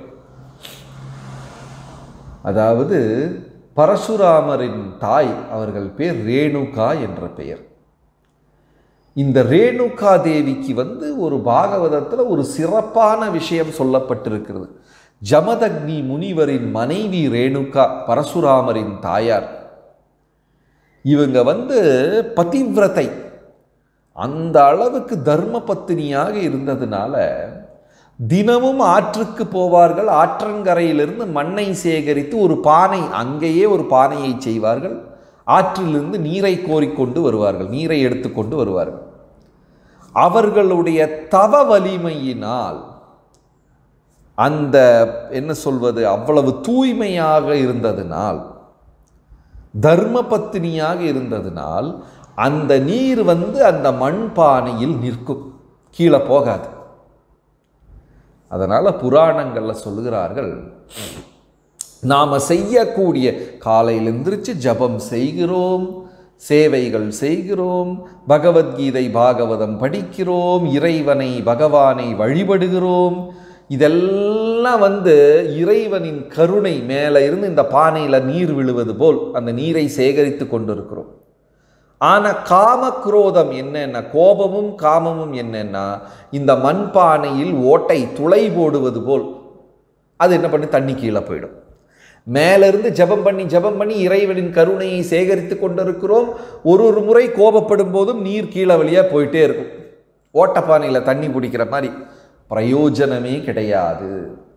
Speaker 1: அதாவது பரசுராமரின் தாய் அவர்கள் பேர் ரேணுகா என்ற பெயர் இந்த ரேணுகா தேவிக்கு வந்து ஒரு பாகவதத்தில் ஒரு சிறப்பான விஷயம் சொல்லப்பட்டிருக்கிறது ஜமதக்னி முனிவரின் மனைவி ரேணுகா பரசுராமரின் தாயார் இவங்க வந்து பதிவிரதை அந்த அளவுக்கு தர்ம பத்தினியாக இருந்ததுனால தினமும் ஆற்றுக்கு போவார்கள் ஆற்றங்கரையிலிருந்து மண்ணை சேகரித்து ஒரு பானை அங்கேயே ஒரு பானையை செய்வார்கள் ஆற்றிலிருந்து நீரை கோரிக்கொண்டு வருவார்கள் நீரை எடுத்துக்கொண்டு வருவார்கள் அவர்களுடைய தவ வலிமையினால் அந்த என்ன சொல்வது அவ்வளவு தூய்மையாக இருந்ததினால் தர்ம பத்தினியாக இருந்ததினால் அந்த நீர் வந்து அந்த மண்பானையில் நிற்கும் கீழே போகாது அதனால் புராணங்களில் சொல்லுகிறார்கள் நாம் செய்யக்கூடிய காலையில் எந்திரிச்சு ஜபம் செய்கிறோம் சேவைகள் செய்கிறோம் பகவத்கீதை பாகவதம் படிக்கிறோம் இறைவனை பகவானை வழிபடுகிறோம் இதெல்லாம் வந்து இறைவனின் கருணை மேலே இருந்து இந்த பானையில் நீர் விழுவது போல் அந்த நீரை சேகரித்து கொண்டிருக்கிறோம் ஆனால் காமக்ரோதம் என்னன்னா கோபமும் காமமும் என்னன்னா இந்த மண்பானையில் ஓட்டை துளை போடுவது போல் அது என்ன பண்ணி தண்ணி கீழே போயிடும் மேலிருந்து ஜெபம் பண்ணி ஜெபம் பண்ணி இறைவனின் கருணையை சேகரித்து கொண்டிருக்கிறோம் ஒரு ஒரு முறை கோபப்படும் போதும் நீர் கீழே வழியாக போயிட்டே இருக்கும் ஓட்டப்பானையில் தண்ணி பிடிக்கிற மாதிரி பிரயோஜனமே கிடையாது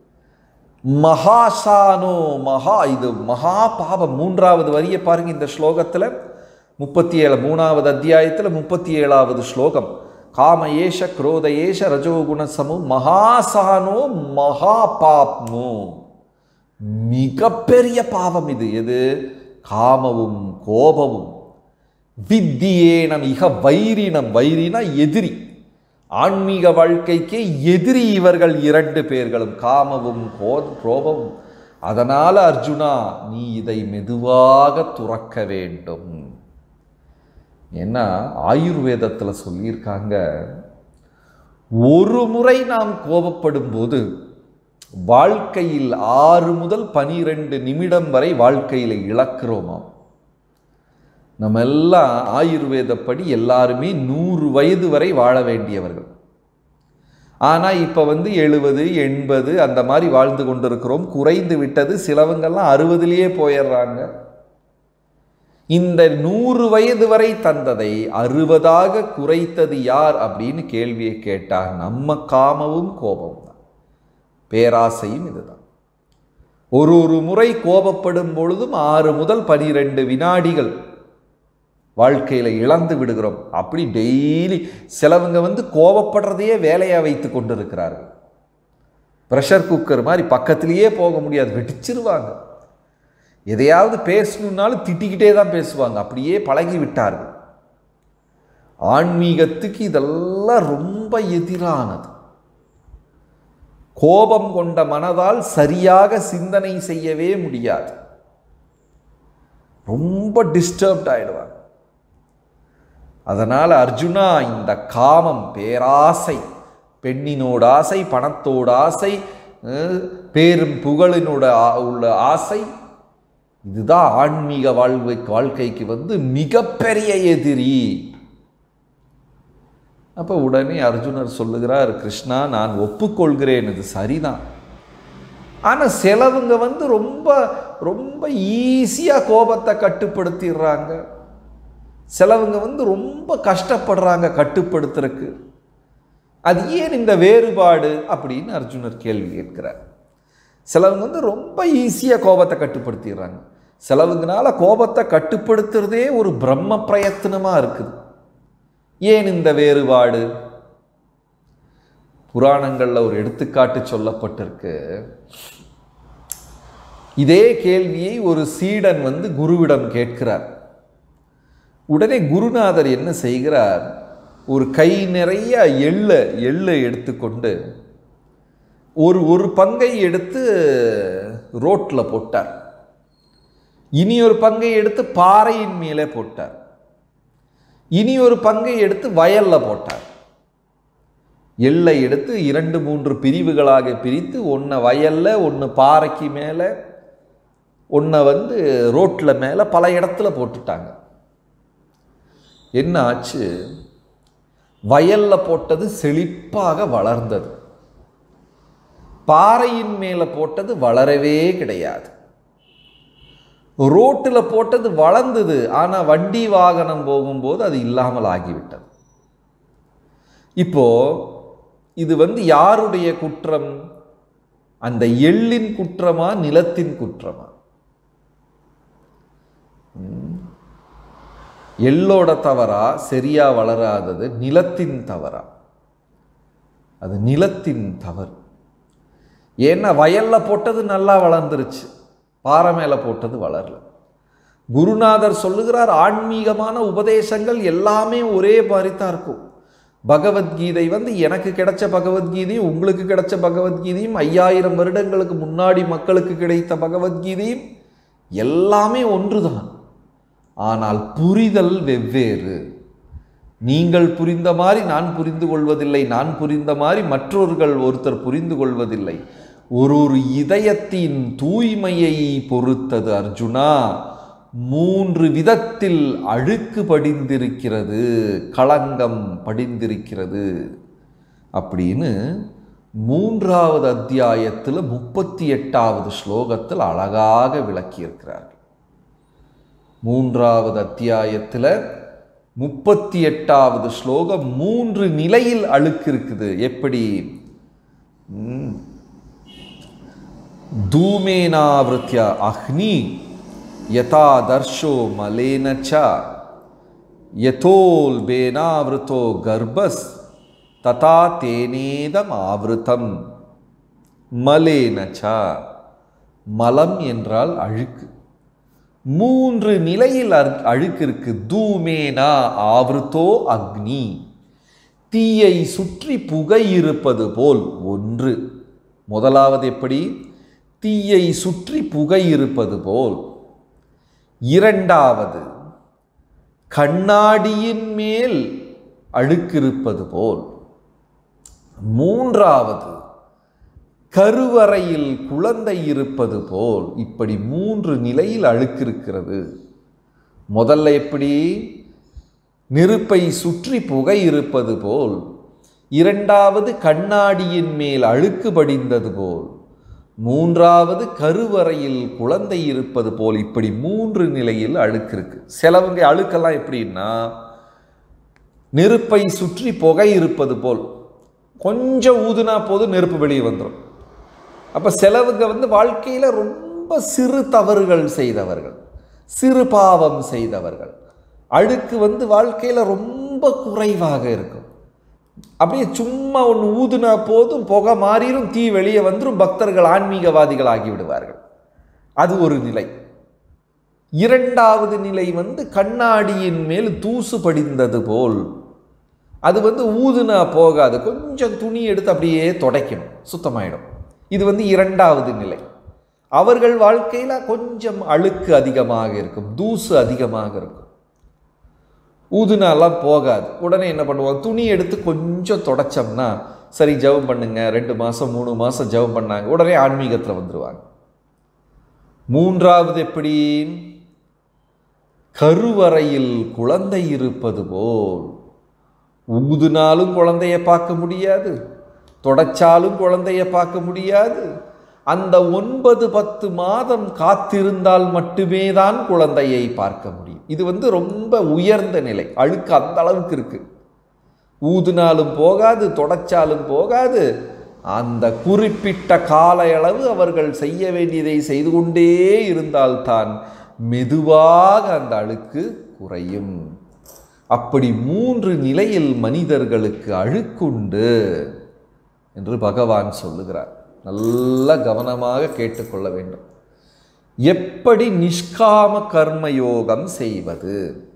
Speaker 1: மகாசானோ மகா இது மகா பாவம் மூன்றாவது வரியை பாருங்க இந்த ஸ்லோகத்தில் முப்பத்தி ஏழு மூணாவது அத்தியாயத்தில் முப்பத்தி ஏழாவது ஸ்லோகம் காம ஏஷ குரோத ஏஷ ரஜோகுண சமு மகாசானோ மகா பாப்மோ மிகப்பெரிய பாவம் இது எது காமவும் கோபமும் வித்தியேனம் இக வைரினம் வைரினா எதிரி ஆன்மீக வாழ்க்கைக்கு எதிரி இவர்கள் இரண்டு பேர்களும் காமவும் கோ கோபமும் அதனால அர்ஜுனா நீ இதை மெதுவாக துறக்க வேண்டும் ஏன்னா ஆயுர்வேதத்தில் சொல்லியிருக்காங்க ஒரு முறை நாம் கோபப்படும் போது வாழ்க்கையில் ஆறு முதல் பனிரெண்டு நிமிடம் வரை வாழ்க்கையில் இழக்கிறோமாம் நம்ம எல்லாம் ஆயுர்வேதப்படி எல்லாருமே நூறு வயது வரை வாழ வேண்டியவர்கள் ஆனால் இப்போ வந்து எழுபது எண்பது அந்த மாதிரி வாழ்ந்து கொண்டிருக்கிறோம் குறைந்து விட்டது சிலவங்கெல்லாம் அறுபதுலேயே போயிடுறாங்க இந்த நூறு வயது வரை தந்ததை அறுபதாக குறைத்தது யார் அப்படின்னு கேள்வியை கேட்டால் நம்ம காமவும் கோபமும் தான் பேராசையும் இதுதான் ஒரு ஒரு முறை கோபப்படும் பொழுதும் ஆறு முதல் பனிரெண்டு வினாடிகள் வாழ்க்கையில் இழந்து விடுகிறோம் அப்படி டெய்லி சிலவங்க வந்து கோபப்படுறதையே வேலையாக வைத்து கொண்டு இருக்கிறார்கள் ப்ரெஷர் குக்கர் மாதிரி பக்கத்திலேயே போக முடியாது வெடிச்சிருவாங்க எதையாவது பேசணுன்னாலும் திட்டிக்கிட்டே தான் பேசுவாங்க அப்படியே பழகி விட்டார்கள் ஆன்மீகத்துக்கு இதெல்லாம் ரொம்ப எதிரானது கோபம் கொண்ட மனதால் சரியாக சிந்தனை செய்யவே முடியாது ரொம்ப டிஸ்டர்ப்ட் ஆயிடுவாங்க அதனால் அர்ஜுனா இந்த காமம் பேராசை பெண்ணினோட ஆசை பணத்தோட ஆசை அஹ், பேரும் புகழினோட ஆ- உள்ள ஆசை இதுதான் ஆன்மீக வாழ்வை வாழ்க்கைக்கு வந்து மிகப்பெரிய எதிரி அப்போ உடனே அர்ஜுனர் சொல்லுகிறார் கிருஷ்ணா நான் ஒப்புக்கொள்கிறேன் இது சரிதான் ஆனால் சிலவங்க வந்து ரொம்ப ரொம்ப ஈஸியாக கோபத்தை கட்டுப்படுத்திடுறாங்க சிலவங்க வந்து ரொம்ப கஷ்டப்படுறாங்க கட்டுப்படுத்துறதுக்கு அது ஏன் இந்த வேறுபாடு அப்படின்னு அர்ஜுனர் கேள்வி கேட்கிறார் சிலவங்க வந்து ரொம்ப ஈஸியாக கோபத்தை கட்டுப்படுத்திடுறாங்க சிலவங்கனால கோபத்தை கட்டுப்படுத்துறதே ஒரு பிரம்ம பிரயத்தனமாக இருக்குது ஏன் இந்த வேறுபாடு புராணங்களில் ஒரு எடுத்துக்காட்டு சொல்லப்பட்டிருக்கு இதே கேள்வியை ஒரு சீடன் வந்து குருவிடம் கேட்கிறார் உடனே குருநாதர் என்ன செய்கிறார் ஒரு கை நிறைய எள்ளை எள்ளை எடுத்துக்கொண்டு ஒரு ஒரு பங்கை எடுத்து ரோட்டில் போட்டார் இனி ஒரு பங்கை எடுத்து பாறையின் மேலே போட்டார் இனி ஒரு பங்கை எடுத்து வயல்ல போட்டார் எள்ளை எடுத்து இரண்டு மூன்று பிரிவுகளாக பிரித்து ஒன்றை வயல்ல ஒன்று பாறைக்கு மேலே ஒன்றை வந்து ரோட்டில் மேலே பல இடத்துல போட்டுட்டாங்க என்ன ஆச்சு வயல்ல போட்டது செழிப்பாக வளர்ந்தது பாறையின் மேலே போட்டது வளரவே கிடையாது ரோட்டில் போட்டது வளர்ந்தது ஆனால் வண்டி வாகனம் போகும்போது அது இல்லாமல் ஆகிவிட்டது இப்போ இது வந்து யாருடைய குற்றம் அந்த எள்ளின் குற்றமா நிலத்தின் குற்றமா ம். எள்ளோட தவறா சரியா வளராதது நிலத்தின் தவறா அது நிலத்தின் தவறு ஏன்னா வயல்ல போட்டது நல்லா வளர்ந்துருச்சு பாறை மேலே போட்டது வளரல குருநாதர் சொல்லுகிறார் ஆன்மீகமான உபதேசங்கள் எல்லாமே ஒரே மாதிரி தான் இருக்கும் பகவத்கீதை வந்து எனக்கு கிடைச்ச பகவத்கீதையும் உங்களுக்கு கிடைச்ச பகவத்கீதையும் ஐயாயிரம் வருடங்களுக்கு முன்னாடி மக்களுக்கு கிடைத்த பகவத்கீதையும் எல்லாமே ஒன்றுதான் ஆனால் புரிதல் வெவ்வேறு நீங்கள் புரிந்த மாதிரி நான் புரிந்து கொள்வதில்லை நான் புரிந்த மாதிரி மற்றவர்கள் ஒருத்தர் புரிந்து கொள்வதில்லை ஒரு ஒரு இதயத்தின் தூய்மையை பொறுத்தது அர்ஜுனா மூன்று விதத்தில் அழுக்கு படிந்திருக்கிறது களங்கம் படிந்திருக்கிறது அப்படின்னு மூன்றாவது அத்தியாயத்தில் முப்பத்தி எட்டாவது ஸ்லோகத்தில் அழகாக விளக்கியிருக்கிறார்கள் மூன்றாவது அத்தியாயத்தில் முப்பத்தி எட்டாவது ஸ்லோகம் மூன்று நிலையில் அழுக்கு இருக்குது எப்படி ம். தூமேனாவிருத்திய அக்னி யதா தர்ஷோ மலேன ச யதோல் பேனாவிருத்தோ கர்ப்பஸ் ததா தேனேதம் ஆவிருத்தம் மலேன ச மலம் என்றால் அழுக்கு மூன்று நிலையில் அரு- அழுக்கு இருக்கு தூமேனா ஆவருத்தோ அக்னி தீயை சுற்றி புகை இருப்பது போல் ஒன்று முதலாவது எப்படி தீயை சுற்றி புகை இருப்பது போல் இரண்டாவது கண்ணாடியின் மேல் அழுக்கிருப்பது போல் மூன்றாவது கருவறையில் குழந்தை இருப்பது போல் இப்படி மூன்று நிலையில் அழுக்கிருக்கிறது முதல்ல எப்படி நெருப்பை சுற்றி புகை இருப்பது போல் இரண்டாவது கண்ணாடியின் மேல் அழுக்கு படிந்தது போல் மூன்றாவது கருவறையில் குழந்தை இருப்பது போல் இப்படி மூன்று நிலையில் அழுக்கு இருக்கு சிலவங்க அழுக்கெல்லாம் எப்படின்னா நெருப்பை சுற்றி புகை இருப்பது போல் கொஞ்சம் ஊதுனா போதும் நெருப்பு வெளியே வந்துடும் அப்போ சிலவங்க வந்து வாழ்க்கையில் ரொம்ப சிறு தவறுகள் செய்தவர்கள் சிறு பாவம் செய்தவர்கள் அழுக்கு வந்து வாழ்க்கையில் ரொம்ப குறைவாக இருக்கும் அப்படியே சும்மா ஒன்று ஊதுனா போதும் புகை மாறிடும் தீ வெளியே வந்துடும் பக்தர்கள் ஆன்மீகவாதிகள் ஆகி விடுவார்கள் அது ஒரு நிலை இரண்டாவது நிலை வந்து கண்ணாடியின் மேல் தூசு படிந்தது போல் அது வந்து ஊதுனா போகாது கொஞ்சம் துணி எடுத்து அப்படியே துடைக்கணும் சுத்தமாயிடும் இது வந்து இரண்டாவது நிலை அவர்கள் வாழ்க்கையில் கொஞ்சம் அழுக்கு அதிகமாக இருக்கும் தூசு அதிகமாக இருக்கும் ஊதுனாலாம் போகாது உடனே என்ன பண்ணுவாங்க துணி எடுத்து கொஞ்சம் தொடச்சோம்னா சரி ஜெபம் பண்ணுங்க ரெண்டு மாதம் மூணு மாதம் ஜெபம் பண்ணாங்க உடனே ஆன்மீகத்தில் வந்துடுவாங்க மூன்றாவது எப்படி கருவறையில் குழந்தை இருப்பது போல் ஊதுனாலும் குழந்தைய பார்க்க முடியாது தொடச்சாலும் குழந்தைய பார்க்க முடியாது அந்த ஒன்பது பத்து மாதம் காத்திருந்தால் மட்டுமே தான் குழந்தையை பார்க்க முடியும் இது வந்து ரொம்ப உயர்ந்த நிலை அழுக்கு அந்த அளவுக்கு இருக்கு ஊதுனாலும் போகாது தொடச்சாலும் போகாது அந்த குறிப்பிட்ட கால அளவு அவர்கள் செய்ய வேண்டியதை செய்து கொண்டே இருந்தால்தான் மெதுவாக அந்த அழுக்கு குறையும் அப்படி மூன்று நிலையில் மனிதர்களுக்கு அழுக்குண்டு என்று பகவான் சொல்லுகிறார் நல்ல கவனமாக கேட்டுக்கொள்ள வேண்டும் எப்படி நிஷ்காம கர்மயோகம் செய்வது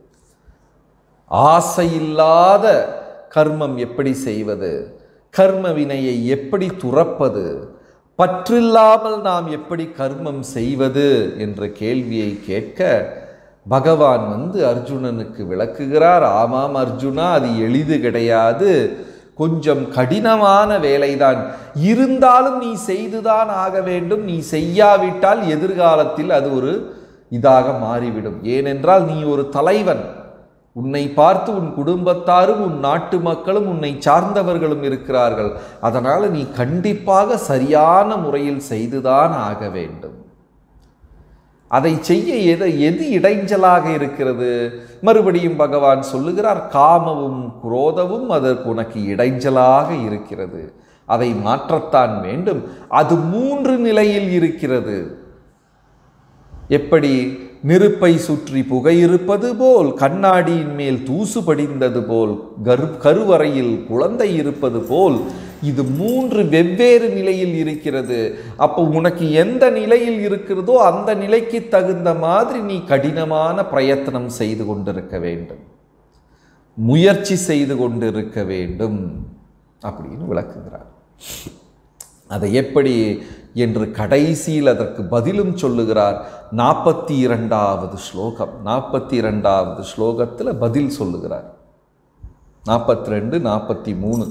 Speaker 1: ஆசையில்லாத கர்மம் எப்படி செய்வது கர்ம வினையை எப்படி துறப்பது பற்றில்லாமல் நாம் எப்படி கர்மம் செய்வது என்ற கேள்வியை கேட்க பகவான் வந்து அர்ஜுனனுக்கு விளக்குகிறார் ஆமாம் அர்ஜுனா அது எளிது கிடையாது கொஞ்சம் கடினமான வேலைதான் இருந்தாலும் நீ செய்துதான் ஆக வேண்டும் நீ செய்யாவிட்டால் எதிர்காலத்தில் அது ஒரு இதாக மாறிவிடும் ஏனென்றால் நீ ஒரு தலைவன் உன்னை பார்த்து உன் குடும்பத்தாரும் உன் நாட்டு மக்களும் உன்னை சார்ந்தவர்களும் இருக்கிறார்கள் அதனால் நீ கண்டிப்பாக சரியான முறையில் செய்துதான் ஆக வேண்டும் அதை செய்ய எது எது இடைஞ்சலாக இருக்கிறது மறுபடியும் பகவான் சொல்லுகிறார் காமமும் குரோதமும் அதற்கு உனக்கு இடைஞ்சலாக இருக்கிறது அதை மாற்றத்தான் வேண்டும் அது மூன்று நிலையில் இருக்கிறது எப்படி நெருப்பை சுற்றி புகை இருப்பது போல் கண்ணாடியின் மேல் தூசு படிந்தது போல் கரு கருவறையில் குழந்தை இருப்பது போல் இது மூன்று வெவ்வேறு நிலையில் இருக்கிறது அப்போ உனக்கு எந்த நிலையில் இருக்கிறதோ அந்த நிலைக்கு தகுந்த மாதிரி நீ கடினமான பிரயத்தனம் செய்து கொண்டிருக்க வேண்டும் முயற்சி செய்து கொண்டிருக்க வேண்டும் அப்படின்னு விளக்குகிறார் அதை எப்படி என்று கடைசியில் அதற்கு பதிலும் சொல்லுகிறார் நாற்பத்தி இரண்டாவது ஸ்லோகம் நாற்பத்தி இரண்டாவது ஸ்லோகத்தில் பதில் சொல்லுகிறார் நாற்பத்தி ரெண்டு நாற்பத்தி மூணு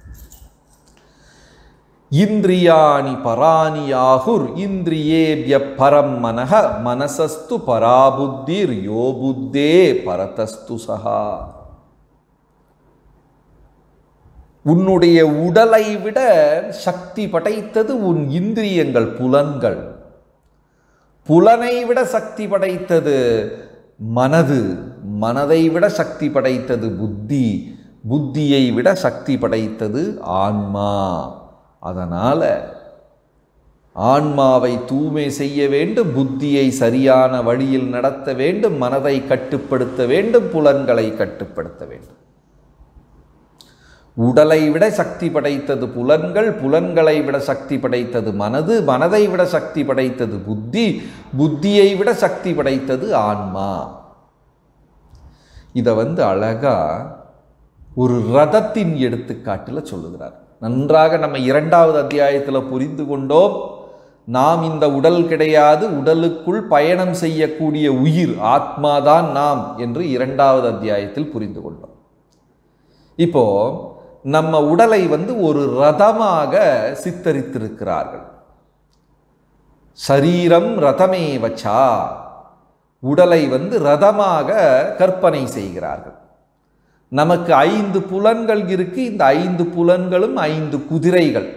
Speaker 1: இந்திரியாணி பராணி யாகுர் இந்திரியேபிய பரம் மனக மனசஸ்து பராபுத்திர் யோ புத்தே பரதஸ்து சகா உன்னுடைய உடலை விட சக்தி படைத்தது உன் இந்திரியங்கள் புலன்கள் புலனை விட சக்தி படைத்தது மனது மனதை விட சக்தி படைத்தது புத்தி புத்தியை விட சக்தி படைத்தது ஆன்மா அதனால ஆன்மாவை தூய்மை செய்ய வேண்டும் புத்தியை சரியான வழியில் நடத்த வேண்டும் மனதை கட்டுப்படுத்த வேண்டும் புலன்களை கட்டுப்படுத்த வேண்டும் உடலை விட சக்தி படைத்தது புலன்கள் புலன்களை விட சக்தி படைத்தது மனது மனதை விட சக்தி படைத்தது புத்தி புத்தியை விட சக்தி படைத்தது ஆன்மா இதை வந்து அழகா ஒரு ரதத்தின் எடுத்துக்காட்டில் சொல்லுகிறார் நன்றாக நம்ம இரண்டாவது அத்தியாயத்தில் புரிந்து கொண்டோம் நாம் இந்த உடல் கிடையாது உடலுக்குள் பயணம் செய்யக்கூடிய உயிர் ஆத்மாதான் நாம் என்று இரண்டாவது அத்தியாயத்தில் புரிந்து கொண்டோம் இப்போ நம்ம உடலை வந்து ஒரு ரதமாக சித்தரித்திருக்கிறார்கள் சரீரம் ரதமே வச்சா உடலை வந்து ரதமாக கற்பனை செய்கிறார்கள் நமக்கு ஐந்து புலன்கள் இருக்கு இந்த ஐந்து புலன்களும் ஐந்து குதிரைகள்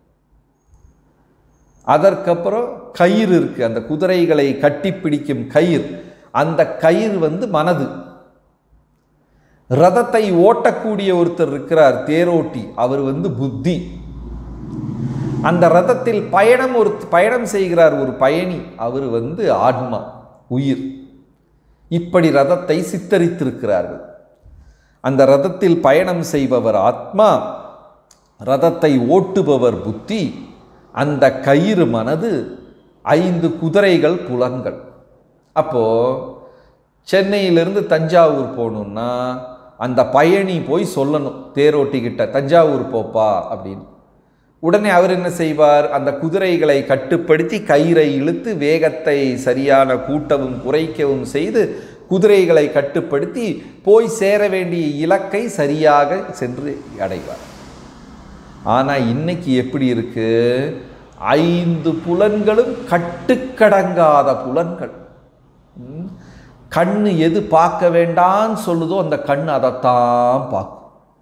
Speaker 1: அதற்கப்புறம் கயிறு இருக்கு அந்த குதிரைகளை கட்டிப்பிடிக்கும் கயிறு அந்த கயிறு வந்து மனது ரதத்தை ஓட்டக்கூடிய ஒருத்தர் இருக்கிறார் தேரோட்டி அவர் வந்து புத்தி அந்த ரதத்தில் பயணம் ஒரு பயணம் செய்கிறார் ஒரு பயணி அவர் வந்து ஆத்மா உயிர் இப்படி ரதத்தை சித்தரித்திருக்கிறார்கள் அந்த ரதத்தில் பயணம் செய்பவர் ஆத்மா ரதத்தை ஓட்டுபவர் புத்தி அந்த கயிறு மனது ஐந்து குதிரைகள் புலன்கள் அப்போ சென்னையிலிருந்து தஞ்சாவூர் போகணுன்னா அந்த பயணி போய் சொல்லணும் தேரோட்டிக்கிட்ட தஞ்சாவூர் போப்பா அப்படின்னு உடனே அவர் என்ன செய்வார் அந்த குதிரைகளை கட்டுப்படுத்தி கயிறை இழுத்து வேகத்தை சரியான கூட்டவும் குறைக்கவும் செய்து குதிரைகளை கட்டுப்படுத்தி போய் சேர வேண்டிய இலக்கை சரியாக சென்று அடைவார் ஆனால் இன்னைக்கு எப்படி இருக்கு ஐந்து புலன்களும் கட்டுக்கடங்காத புலன்கள் ம். கண்ணு எது பார்க்க வேண்டான்னு சொல்லுதோ அந்த கண் அதைத்தான் பார்க்கும்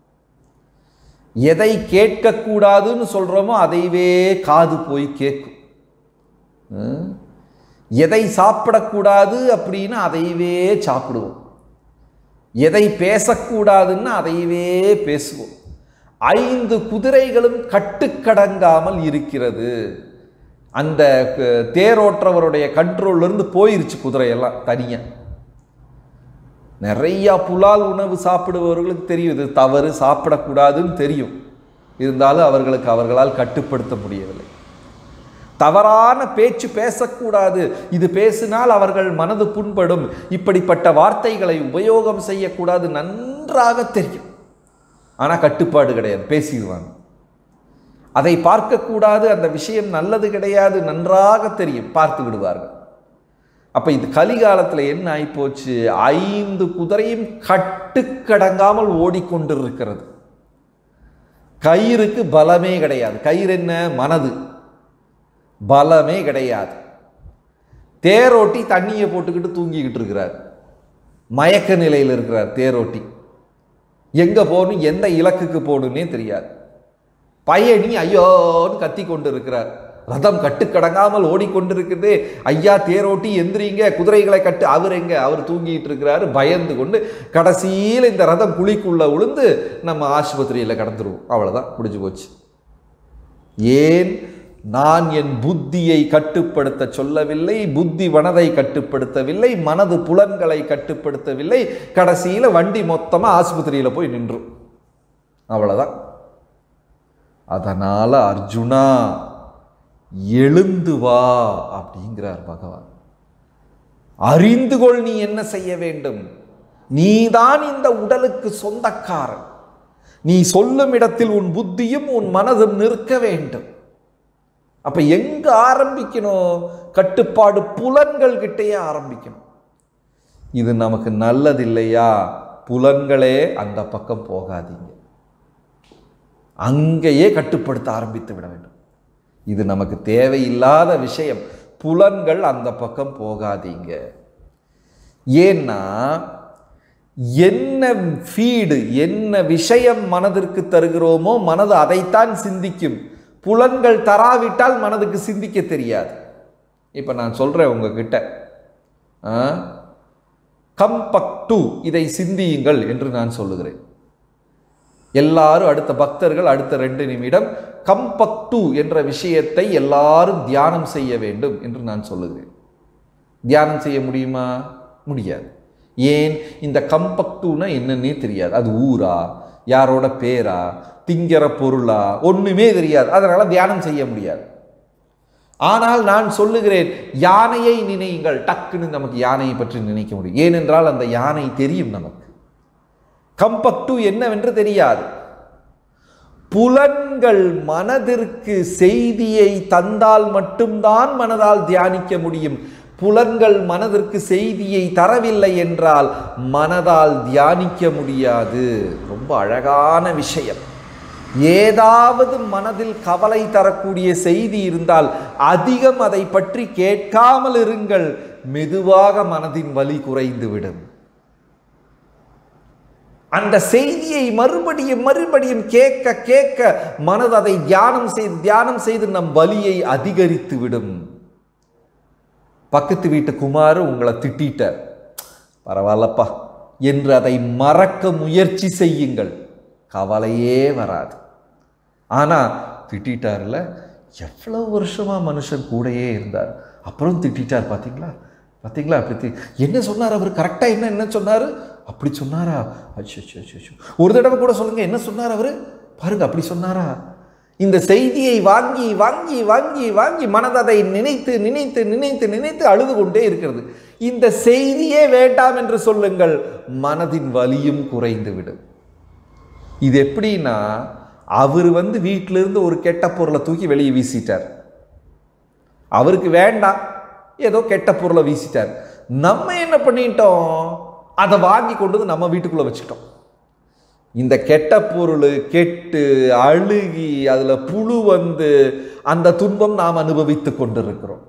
Speaker 1: எதை கேட்கக்கூடாதுன்னு சொல்கிறோமோ அதைவே காது போய் கேட்கும் ம். எதை சாப்பிடக்கூடாது அப்படின்னு அதையவே சாப்பிடுவோம் எதை பேசக்கூடாதுன்னு அதையவே பேசுவோம் ஐந்து குதிரைகளும் கட்டுக்கடங்காமல் இருக்கிறது அந்த க- தேரோட்டுறவருடைய கண்ட்ரோல்ல இருந்து போயிருச்சு குதிரையெல்லாம் தனியாக நிறையா புலால் உணவு சாப்பிடுபவர்களுக்கு தெரியும் இது தவறு சாப்பிடக்கூடாதுன்னு தெரியும் இருந்தாலும் அவர்களுக்கு அவர்களால் கட்டுப்படுத்த முடியவில்லை தவறான பேச்சு பேசக்கூடாது இது பேசினால் அவர்கள் மனது புண்படும் இப்படிப்பட்ட வார்த்தைகளை உபயோகம் செய்யக்கூடாது நன்றாக தெரியும் ஆனால் கட்டுப்பாடு கிடையாது பேசிடுவாங்க அதை பார்க்கக்கூடாது அந்த விஷயம் நல்லது கிடையாது நன்றாக தெரியும் பார்த்து விடுவார்கள் அப்போ இது கலிகாலத்தில் என்ன ஆயிப்போச்சு ஐந்து குதிரையும் கட்டுக்கடங்காமல் ஓடிக்கொண்டிருக்கிறது கயிறுக்கு பலமே கிடையாது கயிறு என்ன மனது பலமே கிடையாது தேரோட்டி தண்ணியை போட்டுக்கிட்டு தூங்கிக்கிட்டு இருக்கிறார் மயக்க நிலையில் இருக்கிறார் தேரோட்டி எங்கே போகணும் எந்த இலக்குக்கு போகணுன்னே தெரியாது பயணி ஐயோன்னு கத்தி கொண்டு இருக்கிறார் ரதம் கட்டுக்கடங்காமல் ஓடிக்கொண்டிருக்குது ஐயா தேரோட்டி எந்திரிங்க குதிரைகளை கட்டு அவர் எங்க அவர் தூங்கிட்டு இருக்கிறாரு பயந்து கொண்டு கடைசியில் இந்த ரதம் குழிக்குள்ள விழுந்து நம்ம ஆஸ்பத்திரியில் கடந்துருவோம் அவ்வளோதான் முடிஞ்சு போச்சு ஏன் நான் என் புத்தியை கட்டுப்படுத்த சொல்லவில்லை புத்தி மனதை கட்டுப்படுத்தவில்லை மனது புலன்களை கட்டுப்படுத்தவில்லை கடைசியில் வண்டி மொத்தமாக ஆஸ்பத்திரியில் போய் நின்றும் அவ்வளோதான் அதனால அர்ஜுனா எழுந்து வா அப்படிங்கிறார் பகவான் அறிந்து கொள் நீ என்ன செய்ய வேண்டும் நீதான் இந்த உடலுக்கு சொந்தக்காரன் நீ சொல்லும் இடத்தில் உன் புத்தியும் உன் மனதும் நிற்க வேண்டும் அப்ப எங்க ஆரம்பிக்கணும் கட்டுப்பாடு புலன்கள் கிட்டேயே ஆரம்பிக்கணும் இது நமக்கு நல்லது இல்லையா புலன்களே அந்த பக்கம் போகாதீங்க அங்கேயே கட்டுப்படுத்த ஆரம்பித்து விட வேண்டும் இது நமக்கு தேவையில்லாத விஷயம் புலன்கள் அந்த பக்கம் போகாதீங்க ஏன்னா என்ன ஃபீடு என்ன விஷயம் மனதிற்கு தருகிறோமோ மனது அதைத்தான் சிந்திக்கும் புலன்கள் தராவிட்டால் மனதுக்கு சிந்திக்க தெரியாது இப்போ நான் சொல்கிறேன் உங்ககிட்ட கம்பக்டு இதை சிந்தியுங்கள் என்று நான் சொல்லுகிறேன் எல்லாரும் அடுத்த பக்தர்கள் அடுத்த ரெண்டு நிமிடம் கம்பக்டு என்ற விஷயத்தை எல்லாரும் தியானம் செய்ய வேண்டும் என்று நான் சொல்லுகிறேன் தியானம் செய்ய முடியுமா முடியாது ஏன் இந்த கம்பக்டுனா என்னன்னே தெரியாது அது ஊரா யாரோட பேரா திங்கிற பொருளா ஒண்ணுமே தெரியாது அதனால தியானம் செய்ய முடியாது ஆனால் நான் சொல்லுகிறேன் யானையை நினையுங்கள் டக்குன்னு நமக்கு யானையை பற்றி நினைக்க முடியும் ஏனென்றால் அந்த யானை தெரியும் நமக்கு கம்பக்டு என்னவென்று தெரியாது புலன்கள் மனதிற்கு செய்தியை தந்தால் மட்டும்தான் மனதால் தியானிக்க முடியும் புலன்கள் மனதிற்கு செய்தியை தரவில்லை என்றால் மனதால் தியானிக்க முடியாது ரொம்ப அழகான விஷயம் ஏதாவது மனதில் கவலை தரக்கூடிய செய்தி இருந்தால் அதிகம் அதை பற்றி கேட்காமல் இருங்கள் மெதுவாக மனதின் வலி குறைந்துவிடும் அந்த செய்தியை மறுபடியும் மறுபடியும் கேட்க கேட்க மனது அதை தியானம் செய்து தியானம் செய்து நம் வலியை அதிகரித்து விடும் பக்கத்து வீட்டு குமார் உங்களை திட்டார் பரவாயில்லப்பா என்று அதை மறக்க முயற்சி செய்யுங்கள் கவலையே வராது ஆனால் திட்டார்ல எவ்வளோ வருஷமாக மனுஷன் கூடயே இருந்தார் அப்புறம் திட்டார் பார்த்தீங்களா பார்த்தீங்களா அப்படி தி- என்ன சொன்னார் அவர் கரெக்டாக என்ன என்ன சொன்னார் அப்படி சொன்னாரா அச்சோ அச்சோ ஒரு தடவை கூட சொல்லுங்க என்ன சொன்னார் அவர் பாருங்க அப்படி சொன்னாரா இந்த செய்தியை வாங்கி வாங்கி வாங்கி வாங்கி மனததை நினைத்து நினைத்து நினைத்து நினைத்து அழுது கொண்டே இருக்கிறது இந்த செய்தியே வேண்டாம் என்று சொல்லுங்கள் மனதின் வலியும் குறைந்து விடும் இது எப்படின்னா அவர் வந்து வீட்டிலிருந்து ஒரு கெட்ட பொருளை தூக்கி வெளியே வீசிட்டார் அவருக்கு வேண்டாம் ஏதோ கெட்ட பொருளை வீசிட்டார் நம்ம என்ன பண்ணிட்டோம் அதை வாங்கி கொண்டு வந்து நம்ம வீட்டுக்குள்ளே வச்சுக்கிட்டோம் இந்த கெட்ட பொருள் கெட்டு அழுகி அதில் புழு வந்து அந்த துன்பம் நாம் அனுபவித்து கொண்டிருக்கிறோம்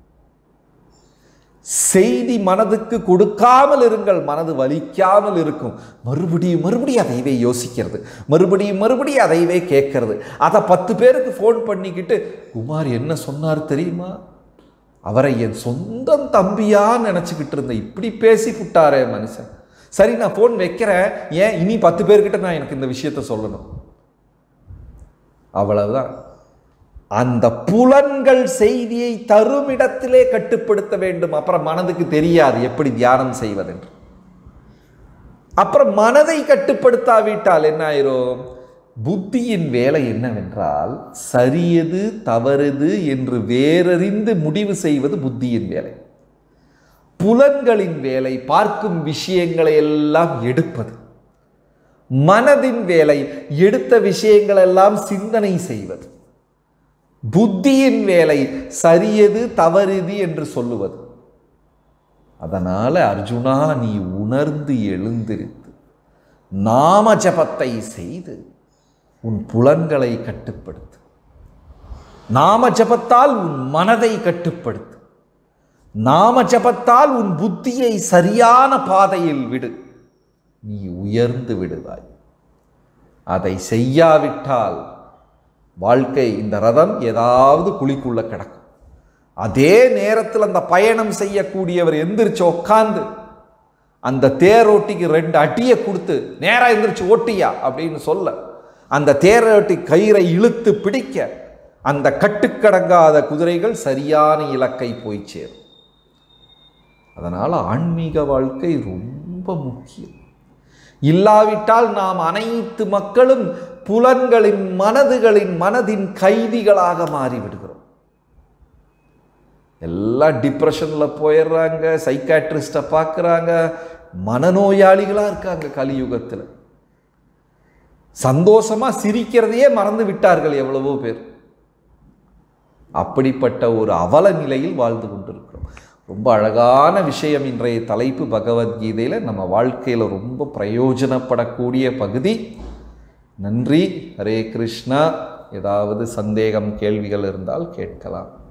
Speaker 1: செய்தி மனதுக்கு கொடுக்காமல் இருங்கள் மனது வலிக்காமல் இருக்கும் மறுபடியும் மறுபடியும் அதைவே யோசிக்கிறது மறுபடியும் மறுபடியும் அதைவே கேட்கறது அதை பத்து பேருக்கு ஃபோன் பண்ணிக்கிட்டு குமார் என்ன சொன்னார் தெரியுமா அவரை என் சொந்தம் தம்பியா நினச்சிக்கிட்டு இருந்தேன் இப்படி பேசி புட்டாரே மனுஷன் சரி நான் ஃபோன் வைக்கிறேன் ஏன் இனி பத்து பேர்கிட்ட நான் எனக்கு இந்த விஷயத்த சொல்லணும் அவ்வளவுதான் அந்த புலன்கள் செய்தியை தரும் இடத்திலே கட்டுப்படுத்த வேண்டும் அப்புறம் மனதுக்கு தெரியாது எப்படி தியானம் செய்வதென்று அப்புறம் மனதை கட்டுப்படுத்தாவிட்டால் என்ன ஆயிரும் புத்தியின் வேலை என்னவென்றால் சரியது தவறுது என்று வேறறிந்து முடிவு செய்வது புத்தியின் வேலை புலன்களின் வேலை பார்க்கும் விஷயங்களை எல்லாம் எடுப்பது மனதின் வேலை எடுத்த விஷயங்கள் எல்லாம் சிந்தனை செய்வது புத்தியின் வேலை சரியது தவறுது என்று சொல்லுவது அதனால அர்ஜுனா நீ உணர்ந்து எழுந்திருத்து நாம ஜபத்தை செய்து உன் புலன்களை கட்டுப்படுத்து நாம ஜபத்தால் உன் மனதை கட்டுப்படுத்து நாம ஜபத்தால் உன் புத்தியை சரியான பாதையில் விடு நீ உயர்ந்து விடுவாய் அதை செய்யாவிட்டால் வாழ்க்கை இந்த ரதம் ஏதாவது குழிக்குள்ள கிடக்கும் அதே நேரத்தில் அந்த பயணம் செய்யக்கூடியவர் எந்திரிச்சு உட்காந்து அந்த தேரோட்டிக்கு ரெண்டு அட்டியை கொடுத்து நேரா எந்திரிச்சு ஓட்டியா அப்படின்னு சொல்ல அந்த தேரோட்டி கயிறை இழுத்து பிடிக்க அந்த கட்டுக்கடங்காத குதிரைகள் சரியான இலக்கை போய் சேரும் அதனால் ஆன்மீக வாழ்க்கை ரொம்ப முக்கியம் இல்லாவிட்டால் நாம் அனைத்து மக்களும் புலன்களின் மனதுகளின் மனதின் கைதிகளாக மாறிவிடுகிறோம் எல்லாம் டிப்ரெஷனில் போயிடுறாங்க சைக்காட்ரிஸ்ட்டை பார்க்குறாங்க மனநோயாளிகளாக இருக்காங்க கலியுகத்தில் சந்தோஷமாக சிரிக்கிறதையே மறந்து விட்டார்கள் எவ்வளவோ பேர் அப்படிப்பட்ட ஒரு அவல நிலையில் வாழ்ந்து கொண்டிருக்கிறோம் ரொம்ப அழகான விஷயம் இன்றைய தலைப்பு பகவத்கீதையில் நம்ம வாழ்க்கையில் ரொம்ப பிரயோஜனப்படக்கூடிய பகுதி நன்றி ஹரே கிருஷ்ணா ஏதாவது சந்தேகம் கேள்விகள் இருந்தால் கேட்கலாம்